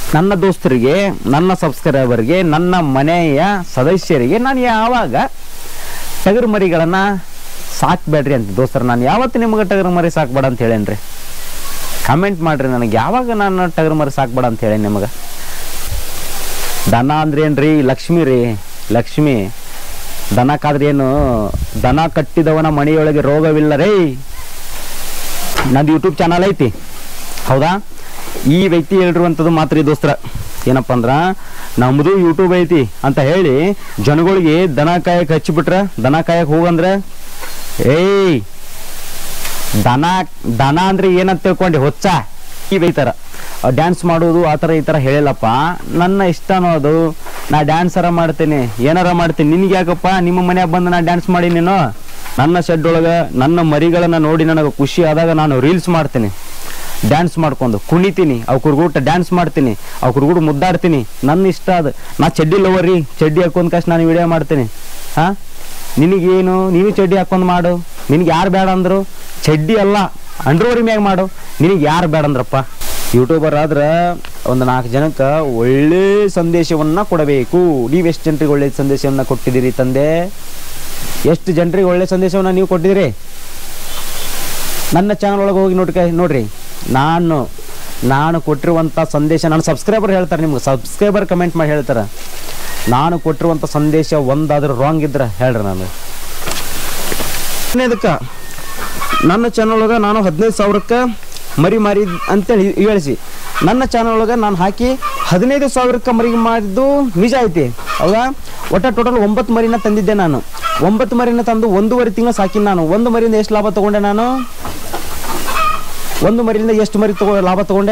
ನನ್ನ ದೋಸ್ತರಿಗೆ ನನ್ನ ಸಬ್ಸ್ಕ್ರೈಬರ್ಗೆ ನನ್ನ ಮನೆಯ ಸದಸ್ಯರಿಗೆ ನಾನು ಯಾವಾಗ ಟಗರು ಮರಿಗಳನ್ನು ಸಾಕ್ಬೇಡ್ರಿ ಅಂತ ದೋಸ್ತರ ನಾನು ಯಾವತ್ತು ನಿಮ್ಗೆ ಟಗರು ಮರಿ ಸಾಕ್ಬೇಡ ಅಂತ ಹೇಳೇನ್ರಿ ಕಮೆಂಟ್ ಮಾಡ್ರಿ ನನಗೆ ಯಾವಾಗ ನಾನು ಟಗರು ಮರಿ ಸಾಕ್ಬೇಡ ಅಂತ ಹೇಳೇನಿ ನಿಮಗೆ ದನ ಅಂದ್ರೆ ಏನ್ರಿ ಲಕ್ಷ್ಮಿ ರೀ ಲಕ್ಷ್ಮಿ ದನ ಕಾದ್ರೆ ಏನು ದನ ಕಟ್ಟಿದವನ ಮನೆಯೊಳಗೆ ರೋಗವಿಲ್ಲ ರೇ ನಂದು ಯೂಟ್ಯೂಬ್ ಚಾನಲ್ ಐತಿ ಹೌದಾ ಈ ವ್ಯಕ್ತಿ ಹೇಳಿರುವಂಥದ್ದು ಮಾತ್ರ ಈ ದೋಸ್ತರ ಏನಪ್ಪ ಅಂದ್ರ ನಮ್ಮದು ಯೂಟ್ಯೂಬ್ ಐತಿ ಅಂತ ಹೇಳಿ ಜನಗಳಿಗೆ ದನ ಕಾಯಕ್ಕೆ ಹಚ್ಚಿಬಿಟ್ರ ದನ ಕಾಯಕ್ಕೆ ಹೋಗಂದ್ರೆ ಏಯ್ ದನ ದನ ಅಂದ್ರೆ ಏನಂತ ತಿಳ್ಕೊಂಡೆ ಹೊಚ್ಚ ಈ ಬೈತಾರ ಡ್ಯಾನ್ಸ್ ಮಾಡೋದು ಆ ಥರ ಈ ಥರ ಹೇಳಿಲ್ಲಪ್ಪ ನನ್ನ ಇಷ್ಟನೋ ಅದು ನಾ ಡ್ಯಾನ್ಸರ ಮಾಡ್ತೀನಿ ಏನಾರ ಮಾಡ್ತೀನಿ ನಿನ್ಗೆ ಯಾಕಪ್ಪ ನಿಮ್ಮ ಮನ್ಯಾಗ ಬಂದು ನಾ ಡ್ಯಾನ್ಸ್ ಮಾಡಿ ನೀನು ನನ್ನ ಶೆಡ್ ಒಳಗೆ ನನ್ನ ಮರಿಗಳನ್ನ ನೋಡಿ ನನಗೆ ಖುಷಿ ಆದಾಗ ನಾನು ರೀಲ್ಸ್ ಮಾಡ್ತೀನಿ ಡ್ಯಾನ್ಸ್ ಮಾಡ್ಕೊಂಡು ಕುಣಿತೀನಿ ಅವ್ ಕುರ್ಗುಟ ಡ್ಯಾನ್ಸ್ ಮಾಡ್ತೀನಿ ಅವ್ ಕುರ್ಗುಡು ಮುದ್ದಾಡ್ತೀನಿ ನನ್ನ ಇಷ್ಟ ಅದು ನಾ ಚಡ್ಡಿ ಲವರಿ ಚಡ್ಡಿ ಹಾಕೊಂಡ್ ಕಷ್ಟ ನಾನು ವಿಡಿಯೋ ಮಾಡ್ತೀನಿ ಹಾ ನಿನಗೇನು ನೀನು ಚಡ್ಡಿ ಹಾಕೊಂಡ್ ಮಾಡು ನಿನಗೆ ಯಾರು ಬೇಡ ಅಂದ್ರು ಚಡ್ಡಿ ಅಲ್ಲ ಅಂಡ್ರೋರಿ ಮ್ಯಾಗ ಮಾಡು ನಿನಗೆ ಯಾರು ಬೇಡ ಅಂದ್ರಪ್ಪ ಯೂಟ್ಯೂಬರ್ ಆದ್ರೆ ಒಂದು ನಾಲ್ಕು ಜನಕ್ಕೆ ಒಳ್ಳೆ ಸಂದೇಶವನ್ನ ಕೊಡಬೇಕು ನೀವು ಎಷ್ಟು ಜನರಿಗೆ ಒಳ್ಳೆ ಸಂದೇಶವನ್ನ ಕೊಟ್ಟಿದ್ದೀರಿ ತಂದೆ ಎಷ್ಟು ಜನರಿಗೆ ಒಳ್ಳೆ ಸಂದೇಶವನ್ನ ನೀವು ಕೊಟ್ಟಿದ್ದೀರಿ ನನ್ನ ಚಾನಲ್ ಒಳಗೆ ಹೋಗಿ ನೋಡ್ಕ ನೋಡ್ರಿ ನಾನು ನಾನು ಕೊಟ್ಟಿರುವಂಥ ಸಂದೇಶ ನನ್ನ ಸಬ್ಸ್ಕ್ರೈಬರ್ ಹೇಳ್ತಾರೆ ನಿಮ್ಗೆ ಸಬ್ಸ್ಕ್ರೈಬರ್ ಕಮೆಂಟ್ ಮಾಡಿ ಹೇಳ್ತಾರೆ ನಾನು ಕೊಟ್ಟಿರುವಂಥ ಸಂದೇಶ ಒಂದಾದ್ರೂ ರಾಂಗ್ ಇದ್ರೆ ಹೇಳ್ರಿ ನಾನು ಅದಕ್ಕೆ ನನ್ನ ಚಾನಲ್ ಒಳಗೆ ನಾನು ಹದಿನೈದು ಸಾವಿರಕ್ಕೆ ಮರಿ ಮಾರಿ ಅಂತೇಳಿ ಹೇಳಿಸಿ ನನ್ನ ಚಾನಲ್ ಒಳಗೆ ನಾನು ಹಾಕಿ ಹದಿನೈದು ಸಾವಿರಕ್ಕೆ ಮರಿ ಮಾಡಿದ್ದು ನಿಜ ಐತಿ ಹೌದಾ ಒಟ್ಟ ಟೋಟಲ್ ಒಂಬತ್ತು ಮರಿನ ತಂದಿದ್ದೆ ನಾನು ಒಂಬತ್ತು ಮರಿನ ತಂದು ಒಂದೂವರೆ ತಿಂಗಳು ಸಾಕಿನ ನಾನು ಒಂದು ಮರಿಯಿಂದ ಎಷ್ಟು ಲಾಭ ತಗೊಂಡೆ ನಾನು ಒಂದು ಮರಿಯಿಂದ ಎಷ್ಟು ಮರಿ ತಗೋ ಲಾಭ ತಗೊಂಡೆ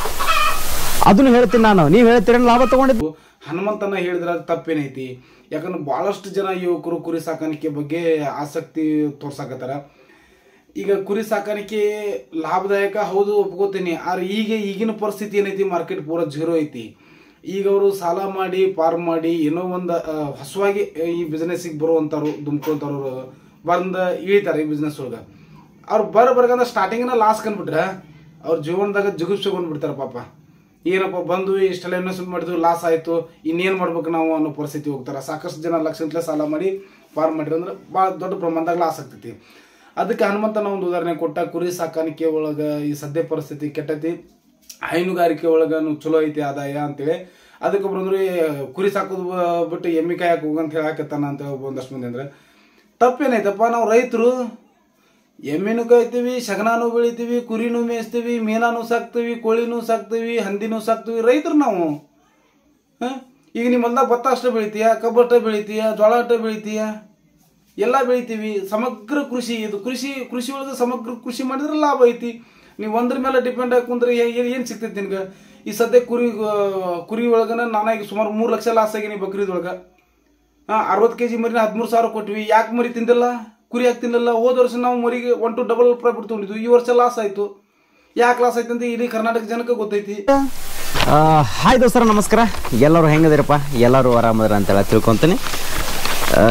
ಅದನ್ನು ಹೇಳ್ತೀನಿ ನಾನು ನೀವು ಹೇಳ್ತೀರ ಲಾಭ ತಗೊಂಡಿದ್ದು ಹನುಮಂತನ ಹೇಳಿದ್ರೆ ಅದು ತಪ್ಪೇನೈತಿ ಯಾಕಂದ್ರೆ ಭಾಳಷ್ಟು ಜನ ಯುವಕರು ಕುರಿ ಸಾಕಾಣಿಕೆ ಬಗ್ಗೆ ಆಸಕ್ತಿ ತೋರ್ಸಾಕತ್ತಾರ ಈಗ ಕುರಿ ಸಾಕಾಣಿಕೆ ಲಾಭದಾಯಕ ಹೌದು ಒಪ್ಕೋತೀನಿ ಆದ್ರೆ ಈಗ ಈಗಿನ ಪರಿಸ್ಥಿತಿ ಏನೈತಿ ಮಾರ್ಕೆಟ್ ಪೂರ ಜೀರೋ ಐತಿ ಈಗ ಅವರು ಸಾಲ ಮಾಡಿ ಫಾರ್ಮ್ ಮಾಡಿ ಏನೋ ಒಂದು ಆ, ಹೊಸವಾಗಿ ಈ ಬಿಸ್ನೆಸ್ಸಿಗೆ ಬರುವಂಥವ್ರು ದುಮ್ಕೊಂತವ್ರು ಬಂದು ಇಳಿತಾರೆ ಈ ಬಿಸ್ನೆಸ್ ಒಳಗೆ ಅವ್ರು ಬರ ಬರ್ಗಂದ ಸ್ಟಾರ್ಟಿಂಗ್ನ ಲಾಸ್ ಕಂಡ್ಬಿಟ್ರೆ ಅವ್ರ ಜೀವನದಾಗ ಜಿಗುಪ್ಸೆ ಬಂದ್ಬಿಡ್ತಾರೆ ಪಾಪ ಏನಪ್ಪ ಬಂದು ಇಷ್ಟೆಲ್ಲ ಇನ್ವೆಸ್ಟ್ಮೆಂಟ್ ಮಾಡಿದ್ವಿ ಲಾಸ್ ಆಯಿತು ಇನ್ನೇನು ಮಾಡ್ಬೇಕು ನಾವು ಅನ್ನೋ ಪರಿಸ್ಥಿತಿ ಹೋಗ್ತಾರೆ ಸಾಕಷ್ಟು ಜನ ಲಕ್ಷಗಟ್ಟಲೆ ಸಾಲ ಮಾಡಿ ಫಾರ್ಮ್ ಮಾಡಿರಿ ಅಂದ್ರೆ ಭಾಳ ದೊಡ್ಡ ಪ್ರಮಾಣದಾಗ ಲಾಸ್ ಆಗ್ತೈತಿ ಅದಕ್ಕೆ ಹನುಮಂತನ ಒಂದು ಉದಾಹರಣೆ ಕೊಟ್ಟ ಕುರಿ ಸಾಕಾಣಿಕೆ ಒಳಗೆ ಈ ಸದ್ಯ ಪರಿಸ್ಥಿತಿ ಕೆಟ್ಟೈತಿ ಹೈನುಗಾರಿಕೆ ಒಳಗೆ ಚಲೋ ಐತಿ ಆದಾಯ ಅಂತೇಳಿ ಅದಕ್ಕೆ ಒಬ್ರು ಅಂದ್ರೆ ಕುರಿ ಸಾಕೋದು ಬ- ಬಿಟ್ಟು ಎಮ್ಮೆ ಕಾಯಕ್ಕೆ ಹೋಗಂತ ಹೇಳಕತ್ತಾನ ಅಂತ ಒಂದಷ್ಟು ಮಂದಿ ಅಂದ್ರೆ ತಪ್ಪೇನೈತಪ್ಪ ನಾವು ರೈತರು ಎಮ್ಮೆನೂ ಕಾಯ್ತೀವಿ ಶಗನಾನು ಬೆಳಿತೀವಿ ಕುರಿನೂ ಮೇಯಿಸ್ತೀವಿ ಮೀನಾನು ಸಾಕ್ತೀವಿ ಕೋಳಿನೂ ಸಾಕ್ತೀವಿ ಹಂದಿನೂ ಸಾಕ್ತೀವಿ ರೈತರು ನಾವು ಹ? ಈಗ ನಿಮ್ಮ ಹೊಲ್ದಾಗ ಭತ್ತ ಅಷ್ಟೇ ಬೆಳಿತೀಯ ಕಬ್ಬು ಅಷ್ಟೇ ಬೆಳಿತೀಯ ಜೋಳ ಅಷ್ಟೇ ಬೆಳಿತೀಯ ಎಲ್ಲ ಬೆಳಿತೀವಿ ಸಮಗ್ರ ಕೃಷಿ ಇದು ಕೃಷಿ ಕೃಷಿ ಒಳಗೆ ಸಮಗ್ರ ಕೃಷಿ ಮಾಡಿದ್ರೆ ಲಾಭ ಐತಿ ನೀವು ಒಂದ್ರ ಮೇಲೆ ಡಿಪೆಂಡ್ ಆಗಿ ಕುಂದ್ರೆ ಏನು ಏನು ಸಿಗ್ತೈತಿ ನಿನ್ಗೆ ಈ ಸದ್ಯ ಕುರಿ ಆ, ಕುರಿ ಒಳಗನ ನಾನಾಗಿ ಸುಮಾರು ಮೂರು ಲಕ್ಷ ಲಾಸ್ ಆಗೀನಿ ಬಕ್ರೀದ್ ಒಳಗೆ ಹಾಂ ಅರವತ್ತು ಕೆ ಜಿ ಮರಿನ ಹದಿಮೂರು ಸಾವಿರ ಕೊಟ್ವಿ ಯಾಕೆ ಮರಿ ತಿಂದಿಲ್ಲ ಕುರಿ ಯಾಕೆ ತಿನ್ನಲ್ಲ ಹೋದ ವರ್ಷ ನಾವು ಮರಿಗೆ ಒನ್ ಟು ಡಬಲ್ ಪ್ರಾಫಿಟ್ ತೊಗೊಂಡಿದ್ವಿ ಈ ವರ್ಷ ಲಾಸ್ ಆಯಿತು ಯಾಕೆ ಲಾಸ್ ಆಯ್ತು ಅಂತ ಇಡೀ ಕರ್ನಾಟಕ ಜನಕ್ಕೆ ಗೊತ್ತೈತಿ ಆ, ಹಾಯ್ ದೋಸ್ತರ ನಮಸ್ಕಾರ ಎಲ್ಲರೂ ಹೆಂಗದಿರಪ್ಪ ಎಲ್ಲರೂ ಆರಾಮದ್ರ ಅಂತೇಳಿ ತಿಳ್ಕೊತೀನಿ ಆ,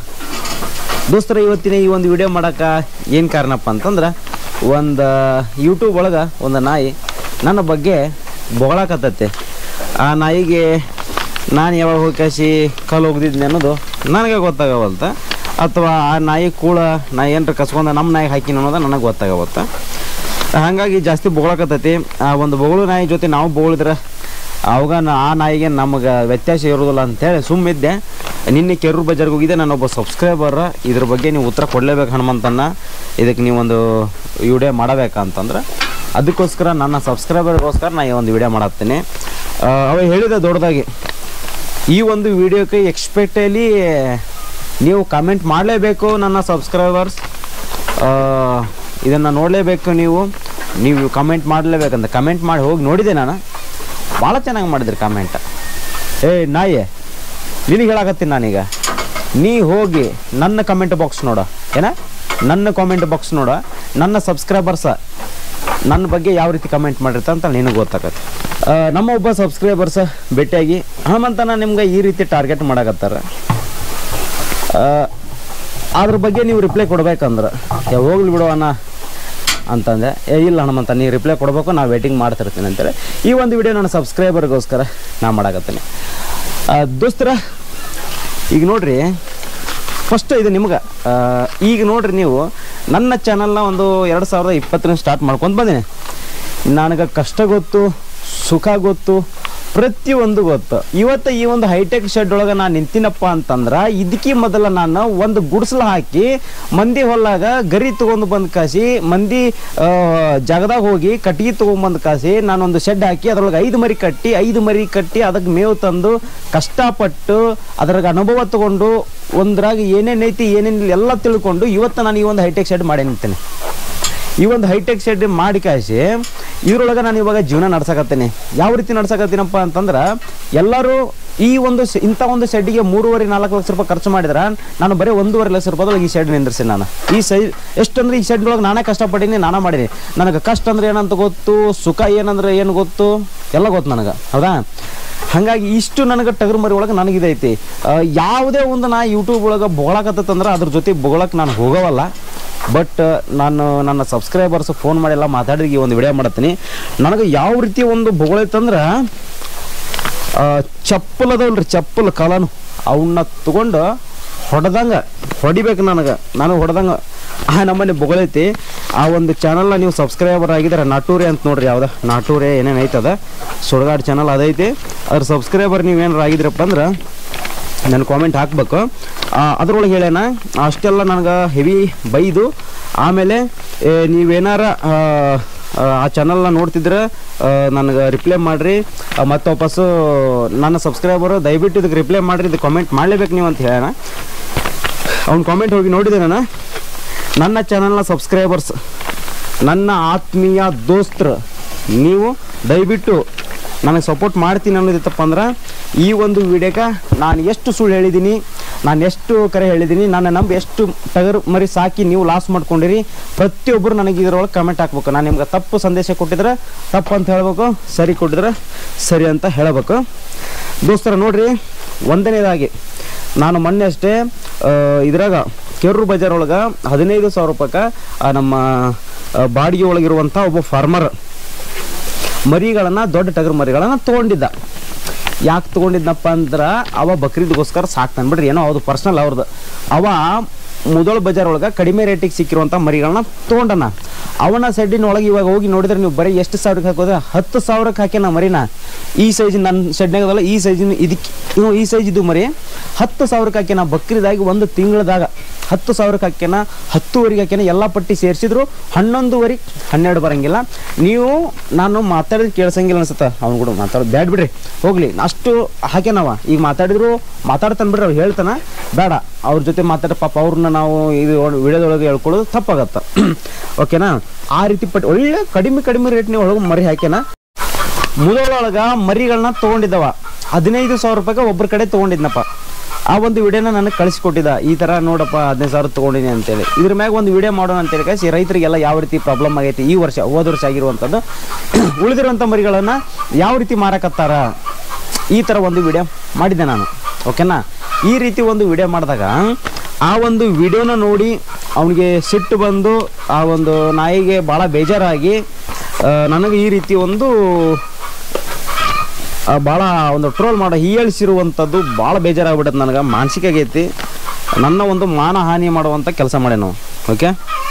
ದೋಸ್ತರ ಇವತ್ತಿನ ಈ ಒಂದು ವಿಡಿಯೋ ಮಾಡೋಕೆ ಏನು ಕಾರಣಪ್ಪ ಅಂತಂದ್ರೆ ಒಂದು ಯೂಟ್ಯೂಬ್ ಒಳಗೆ ಒಂದು ನಾಯಿ ನನ್ನ ಬಗ್ಗೆ ಬೊಗಳಕತ್ತೈತೆ ಆ ನಾಯಿಗೆ ನಾನು ಯಾವಾಗ ಹೋಗಿ ಕಾಸಿ ಕಾಲು ಹೋಗ್ದಿದ್ನಿ ಅನ್ನೋದು ನನಗೆ ಗೊತ್ತಾಗವಲ್ತ ಅಥವಾ ಆ ನಾಯಿ ಕೂಳ ನಾ ಏನ್ರ ಕಸ್ಕೊಂಡು ನಮ್ಮ ನಾಯಿಗೆ ಹಾಕಿನ ಅನ್ನೋದು ನನಗೆ ಗೊತ್ತಾಗವತ್ತ ಹಾಗಾಗಿ ಜಾಸ್ತಿ ಬೊಗಳಕತ್ತೈತಿ ಆ ಒಂದು ಬೊಗಳು ನಾಯಿ ಜೊತೆ ನಾವು ಬೊಗಳಿದ್ರೆ ಅವಾಗ ನಾ- ಆ ನಾಯಿಗೆ ನಮಗೆ ವ್ಯತ್ಯಾಸ ಇರೋದಿಲ್ಲ ಅಂತೇಳಿ ಸುಮ್ಮಿದ್ದೆ ನಿನ್ನೆ ಕೆರೂರು ಬಜಾರ್ಗೆ ಹೋಗಿದ್ದೆ ನಾನೊಬ್ಬ ಸಬ್ಸ್ಕ್ರೈಬರ್ ಇದ್ರ ಬಗ್ಗೆ ನೀವು ಉತ್ತರ ಕೊಡಲೇಬೇಕು ಹನುಮಂತನ್ನ ಇದಕ್ಕೆ ನೀವೊಂದು ವಿಡಿಯೋ ಮಾಡಬೇಕಂತಂದ್ರೆ ಅದಕ್ಕೋಸ್ಕರ ನನ್ನ ಸಬ್ಸ್ಕ್ರೈಬರ್ಗೋಸ್ಕರ ನಾ ಈ ಒಂದು ವಿಡಿಯೋ ಮಾಡತ್ತೀನಿ ಆ, ಅವ ಹೇಳಿದ ದೊಡ್ಡದಾಗಿ ಈ ಒಂದು ವಿಡಿಯೋಕ್ಕೆ ಎಕ್ಸ್ಪೆಕ್ಟಲಿ ನೀವು ಕಮೆಂಟ್ ಮಾಡಲೇಬೇಕು ನನ್ನ ಸಬ್ಸ್ಕ್ರೈಬರ್ಸ್ ಇದನ್ನು ನೋಡಲೇಬೇಕು ನೀವು ನೀವು ಕಮೆಂಟ್ ಮಾಡಲೇಬೇಕಂತ ಕಮೆಂಟ್ ಮಾಡಿ ಹೋಗಿ ನೋಡಿದೆ ನಾನು ಭಾಳ ಚೆನ್ನಾಗಿ ಮಾಡಿದ್ರಿ ಕಮೆಂಟ್ ಏ ನಾಯಿ ನಿನಗೆ ಹೇಳಕತ್ತೀನಿ ನಾನೀಗ ನೀ ಹೋಗಿ ನನ್ನ ಕಮೆಂಟ್ ಬಾಕ್ಸ್ ನೋಡ ಏನ ನನ್ನ ಕಾಮೆಂಟ್ ಬಾಕ್ಸ್ ನೋಡ ನನ್ನ ಸಬ್ಸ್ಕ್ರೈಬರ್ಸ ನನ್ನ ಬಗ್ಗೆ ಯಾವ ರೀತಿ ಕಮೆಂಟ್ ಮಾಡಿರ್ತ ಅಂತ ನಿನಗೆ ಗೊತ್ತಾಗತ್ತೆ ಆ, ನಮ್ಮ ಒಬ್ಬ ಸಬ್ಸ್ಕ್ರೈಬರ್ಸ ಭೇಟಿಯಾಗಿ ಹನುಮಂತನ ನಿಮ್ಗೆ ಈ ರೀತಿ ಟಾರ್ಗೆಟ್ ಮಾಡಕತ್ತಾರ ಆ, ಅದ್ರ ಬಗ್ಗೆ ನೀವು ರಿಪ್ಲೈ ಕೊಡ್ಬೇಕಂದ್ರೆ ಏ, ಹೋಗ್ಲಿ ಬಿಡು ಅಣ್ಣ ಅಂತಂದೆ ಏ ಇಲ್ಲ ಹನುಮಂತ ನೀ ರಿಪ್ಲೈ ಕೊಡಬೇಕು ನಾ ವೇಟಿಂಗ್ ಮಾಡ್ತಿರ್ತೀನಿ ಅಂತೇಳಿ ಈ ಒಂದು ವಿಡಿಯೋ ನನ್ನ ಸಬ್ಸ್ಕ್ರೈಬರ್ಗೋಸ್ಕರ ನಾ ಮಾಡಾಕತ್ತೀನಿ ಆ, ದೋಸ್ತರ ಈಗ ನೋಡ್ರಿ ಫಸ್ಟ್ ಇದು ನಿಮ್ಗೆ ಈಗ ನೋಡ್ರಿ ನೀವು ನನ್ನ ಚಾನಲ್ನ ಒಂದು ಎರಡು ಸಾವಿರದ ಇಪ್ಪತ್ತರಿಂದ ಸ್ಟಾರ್ಟ್ ಮಾಡ್ಕೊಂಡು ಬಂದೀನಿ ನನಗೆ ಕಷ್ಟ ಗೊತ್ತು ಸುಖ ಗೊತ್ತು ಪ್ರತಿಯೊಂದು ಗೊತ್ತು ಇವತ್ತು ಈ ಒಂದು ಹೈಟೆಕ್ ಶೆಡ್ ಒಳಗೆ ನಾನು ನಿಂತಿನಪ್ಪ ಅಂತಂದ್ರೆ ಇದಕ್ಕೆ ಮೊದಲ ನಾನು ಒಂದು ಗುಡಿಸಲು ಹಾಕಿ ಮಂದಿ ಹೊಲ್ಲಾಗ ಗರಿ ತೊಗೊಂಡು ಬಂದು ಕಾಸಿ ಮಂದಿ ಆ, ಜಾಗದಾಗ ಹೋಗಿ ಕಟ್ಟಿಗೆ ತೊಗೊಂಬಂದು ಕಾಸಿ ನಾನೊಂದು ಶೆಡ್ ಹಾಕಿ ಅದ್ರೊಳಗೆ ಐದು ಮರಿ ಕಟ್ಟಿ ಐದು ಮರಿ ಕಟ್ಟಿ ಅದಕ್ಕೆ ಮೇವು ತಂದು ಕಷ್ಟಪಟ್ಟು ಅದ್ರಾಗ ಅನುಭವ ತಗೊಂಡು ಒಂದ್ರಾಗ ಏನೇನೈತಿ ಏನೇನಿಲ್ಲ ಎಲ್ಲ ತಿಳ್ಕೊಂಡು ಇವತ್ತು ನಾನು ಈ ಒಂದು ಹೈಟೆಕ್ ಶೆಡ್ ಮಾಡಿ ನಿಂತೇನೆ ಈ ಒಂದು ಹೈಟೆಕ್ ಶೆಡ್ ಮಾಡಿ ಕಾಯಿಸಿ ಇದ್ರೊಳಗೆ ನಾನು ಇವಾಗ ಜೀವನ ನಡ್ಸಕತ್ತೀನಿ ಯಾವ ರೀತಿ ನಡ್ಸಕತ್ತೀನಪ್ಪ ಅಂತಂದ್ರೆ ಎಲ್ಲರೂ ಈ ಒಂದು ಶ- ಇಂಥ ಒಂದು ಶೆಡ್ಡಿಗೆ ಮೂರುವರೆ ನಾಲ್ಕು ಲಕ್ಷ ರೂಪಾಯಿ ಖರ್ಚು ಮಾಡಿದ್ರೆ ನಾನು ಬರೀ ಒಂದೂವರೆ ಲಕ್ಷ ರೂಪಾಯಿದೊಳಗೆ ಈ ಶೆಡ್ ನಿಂದ್ರಿಸಿ ನಾನು ಈ ಸೈ ಎಷ್ಟಂದ್ರೆ ಈ ಶೆಡ್ ಒಳಗೆ ನಾನೇ ಕಷ್ಟಪಟ್ಟೀನಿ ನಾನೇ ಮಾಡೀನಿ ನನಗೆ ಕಷ್ಟ ಅಂದ್ರೆ ಏನಂತ ಗೊತ್ತು ಸುಖ ಏನಂದ್ರೆ ಏನು ಗೊತ್ತು ಎಲ್ಲ ಗೊತ್ತು ನನಗೆ ಹೌದಾ ಹಾಗಾಗಿ ಇಷ್ಟು ನನಗೆ ಟಗರು ಮರಿ ಒಳಗೆ ನನಗಿದೈತಿ ಆ, ಯಾವುದೇ ಒಂದು ನಾ ಯೂಟ್ಯೂಬ್ ಒಳಗೆ ಬೊಗಳಕತ್ತಂದ್ರೆ ಅದ್ರ ಜೊತೆ ಬೊಗಳಕ್ಕೆ ನಾನು ಹೋಗವಲ್ಲ ಬಟ್ ನಾನು ನನ್ನ ಸಬ್ಸ್ಕ್ರೈಬರ್ಸ್ ಫೋನ್ ಮಾಡಿಲ್ಲ ಮಾತಾಡಿ ಈ ಒಂದು ವಿಡಿಯೋ ಮಾಡತ್ತೀನಿ ನನಗೆ ಯಾವ ರೀತಿ ಒಂದು ಬೊಗಳೈತಂದ್ರೆ ಚಪ್ಪಲ್ ಅದಾವಲ್ರಿ ಚಪ್ಪಲ್ ಕಾಲನು ಅವನ್ನ ತಗೊಂಡು ಹೊಡೆದಂಗೆ ಹೊಡಿಬೇಕು ನನಗೆ ನಾನು ಹೊಡೆದಂಗೆ ಆ ನಮ್ಮನೆ ಬೊಗಳೈತಿ ಆ ಒಂದು ಚಾನಲ್ನ ನೀವು ಸಬ್ಸ್ಕ್ರೈಬರ್ ಆಗಿದ್ದಾರೆ ನಾಟೂರಿ ಅಂತ ನೋಡ್ರಿ ಯಾವ್ದು ನಾಟೂರಿ ಏನೇನು ಐತದ ಸುಡಗಾಡ್ ಚಾನಲ್ ಅದೈತಿ ಅದ್ರ ಸಬ್ಸ್ಕ್ರೈಬರ್ ನೀವೇನಾರು ಆಗಿದ್ರಪ್ಪ ಅಂದ್ರೆ ನನ್ನ ಕಾಮೆಂಟ್ ಹಾಕ್ಬೇಕು ಆ, ಅದ್ರೊಳಗೆ ಹೇಳೇನ ಅಷ್ಟೆಲ್ಲ ನನಗೆ ಹೆವಿ ಬೈದು ಆಮೇಲೆ ಏ, ನೀವೇನಾರ ಆ, ಆ, ಆ ಚಾನಲ್ನ ನೋಡ್ತಿದ್ರೆ ನನಗೆ ರಿಪ್ಲೈ ಮಾಡಿರಿ ಮತ್ತೆ ವಾಪಸ್ಸು ನನ್ನ ಸಬ್ಸ್ಕ್ರೈಬರು ದಯವಿಟ್ಟು ಇದಕ್ಕೆ ರಿಪ್ಲೈ ಮಾಡಿರಿ ಇದು ಕಾಮೆಂಟ್ ಮಾಡಲೇಬೇಕು ನೀವು ಅಂತ ಹೇಳೋಣ ಅವ್ನ ಕಾಮೆಂಟ್ ಹೋಗಿ ನೋಡಿದೆ ನಾನು ನನ್ನ ಚಾನಲ್ನ ಸಬ್ಸ್ಕ್ರೈಬರ್ಸ್ ನನ್ನ ಆತ್ಮೀಯ ದೋಸ್ತರು ನೀವು ದಯವಿಟ್ಟು ನನಗೆ ಸಪೋರ್ಟ್ ಮಾಡ್ತೀನಿ ಅನ್ನೋದಿತ್ತಪ್ಪ ಅಂದ್ರೆ ಈ ಒಂದು ವಿಡಿಯೋಕ್ಕೆ ನಾನು ಎಷ್ಟು ಸುಳ್ಳು ಹೇಳಿದ್ದೀನಿ ನಾನು ಎಷ್ಟು ಕರೆ ಹೇಳಿದ್ದೀನಿ ನನ್ನ ನಂಬಿ ಎಷ್ಟು ಟಗರು ಮರಿ ಸಾಕಿ ನೀವು ಲಾಸ್ ಮಾಡ್ಕೊಂಡಿರಿ ಪ್ರತಿಯೊಬ್ಬರು ನನಗೆ ಇದರೊಳಗೆ ಕಮೆಂಟ್ ಹಾಕ್ಬೇಕು ನಾನು ನಿಮ್ಗೆ ತಪ್ಪು ಸಂದೇಶ ಕೊಟ್ಟಿದ್ರೆ ತಪ್ಪು ಅಂತ ಹೇಳ್ಬೇಕು ಸರಿ ಕೊಟ್ಟಿದ್ರೆ ಸರಿ ಅಂತ ಹೇಳಬೇಕು ದೋಸ್ತರ ನೋಡ್ರಿ ಒಂದನೇದಾಗಿ ನಾನು ಮೊನ್ನೆ ಅಷ್ಟೇ ಆ, ಇದ್ರಾಗ ಕೆರೂರು ಬಜಾರ್ ಒಳಗೆ ಹದಿನೈದು ಸಾವಿರ ರೂಪಾಯಿಗೆ ಆ ನಮ್ಮ ಆ, ಬಾಡಿಗೆ ಒಳಗಿರುವಂಥ ಒಬ್ಬ ಫಾರ್ಮರ್ ಮರಿಗಳನ್ನು ದೊಡ್ಡ ಟಗರು ಮರಿಗಳನ್ನು ತೊಗೊಂಡಿದ್ದ ಯಾಕೆ ತೊಗೊಂಡಿದ್ನಪ್ಪ ಅಂದ್ರೆ ಅವ ಬಕ್ರೀದ್ಗೋಸ್ಕರ ಸಾಕ್ತಾನೆ ಬಿಡ್ರಿ ಏನೋ ಅದು ಪರ್ಸ್ನಲ್ ಅವ್ರದ್ದು ಅವ ಮುದೋಳ ಬಜಾರ್ ಒಳಗೆ ಕಡಿಮೆ ರೇಟಿಗೆ ಸಿಕ್ಕಿರುವಂಥ ಮರಿಗಳನ್ನ ತೊಗೊಂಡನ ಅವನ ಸೆಡ್ಡಿನ ಒಳಗೆ ಇವಾಗ ಹೋಗಿ ನೋಡಿದ್ರೆ ನೀವು ಬರೀ ಎಷ್ಟು ಸಾವಿರಕ್ಕೆ ಹಾಕೋದ್ರೆ ಹತ್ತು ಸಾವಿರಕ್ಕೆ ಹಾಕ್ಯಾನ ಮರಿನ ಈ ಸೈಜ್ ನನ್ನ ಶೆಡ್ನಾಗದಲ್ಲ ಈ ಸೈಜಿನ ಇದಕ್ಕೆ ಇವು ಈ ಸೈಜ್ ಇದು ಮರಿ ಹತ್ತು ಸಾವಿರಕ್ಕೆ ಹಾಕ್ಯಾನ ಬಕ್ರೀದಾಗಿ ಒಂದು ತಿಂಗಳದಾಗ ಹತ್ತು ಸಾವಿರಕ್ಕೆ ಹಾಕ್ಯಾನ ಹತ್ತುವರೆಗೆ ಹಾಕ್ಯಾನ ಎಲ್ಲ ಪಟ್ಟಿ ಸೇರಿಸಿದ್ರು ಹನ್ನೊಂದುವರೆ ಹನ್ನೆರಡು ಬರಂಗಿಲ್ಲ ನೀವು ನಾನು ಮಾತಾಡಿದ್ ಕೇಳ್ಸಂಗಿಲ್ಲ ಅನ್ಸುತ್ತೆ ಅವ್ನು ಕೂಡ ಮಾತಾಡೋದು ಬ್ಯಾಡ್ ಬಿಡ್ರಿ ಹೋಗ್ಲಿ ಅಷ್ಟು ಹಾಕ್ಯಾನವ ಈಗ ಮಾತಾಡಿದ್ರು ಮಾತಾಡ್ತಾನೆ ಬಿಡ್ರಿ ಅವ್ರು ಹೇಳ್ತಾನ ಬೇಡ ಅವ್ರ ಜೊತೆ ಮಾತಾಡ ಪಾಪ ಅವ್ರನ್ನ ನಾವು ಇದು ವಿಡಿಯೋದೊಳಗೆ ಹೇಳ್ಕೊಳ್ಳೋದು ತಪ್ಪಾಗತ್ತ ಓಕೆನಾ ಆ ರೀತಿ ಪಟ್ಟಿ ಒಳ್ಳೆ ಕಡಿಮೆ ಕಡಿಮೆ ರೇಟ್ನ ಒಳಗೆ ಮರಿ ಹಾಕ್ಯಾನ ಮುದೊಳಗ ಮರಿಗಳನ್ನ ತಗೊಂಡಿದ್ದವ ಹದಿನೈದು ಸಾವಿರ ರೂಪಾಯಿಗೆ ಒಬ್ಬರ ಕಡೆ ತಗೊಂಡಿದ್ನಪ್ಪ ಆ ಒಂದು ವಿಡಿಯೋನ ನನಗೆ ಕಳಿಸ್ಕೊಟ್ಟಿದ್ದ ಈ ಥರ ನೋಡಪ್ಪ ಹದಿನೈದು ಸಾವಿರ ತೊಗೊಂಡಿನಿ ಅಂತೇಳಿ ಇದ್ರ ಮ್ಯಾಗ ಒಂದು ವಿಡಿಯೋ ಮಾಡೋಣ ಅಂತೇಳಿ ಕಳಿಸಿ ರೈತರಿಗೆಲ್ಲ ಯಾವ ರೀತಿ ಪ್ರಾಬ್ಲಮ್ ಆಗೈತಿ ಈ ವರ್ಷ ಹೋದ ವರ್ಷ ಆಗಿರುವಂಥದ್ದು ಉಳಿದಿರುವಂಥ ಮರಿಗಳನ್ನು ಯಾವ ರೀತಿ ಮಾರಕತ್ತಾರ ಈ ಥರ ಒಂದು ವಿಡಿಯೋ ಮಾಡಿದ್ದೆ ನಾನು ಓಕೆನಾ ಈ ರೀತಿ ಒಂದು ವಿಡಿಯೋ ಮಾಡಿದಾಗ ಆ ಒಂದು ವಿಡಿಯೋನ ನೋಡಿ ಅವನಿಗೆ ಸಿಟ್ಟು ಬಂದು ಆ ಒಂದು ನಾಯಿಗೆ ಭಾಳ ಬೇಜಾರಾಗಿ ಆ, ನನಗೆ ಈ ರೀತಿ ಒಂದು ಆ, ಭಾಳ ಒಂದು ಟ್ರೋಲ್ ಮಾಡೋ ಹೀಯಾಳಿಸಿರುವಂಥದ್ದು ಭಾಳ ಬೇಜಾರಾಗ್ಬಿಟ್ಟದ ನನಗೆ ಮಾನಸಿಕ ಆಗೈತಿ ನನ್ನ ಒಂದು ಮಾನಹಾನಿ ಮಾಡುವಂಥ ಕೆಲಸ ಮಾಡೇ ನಾವು ಓಕೆ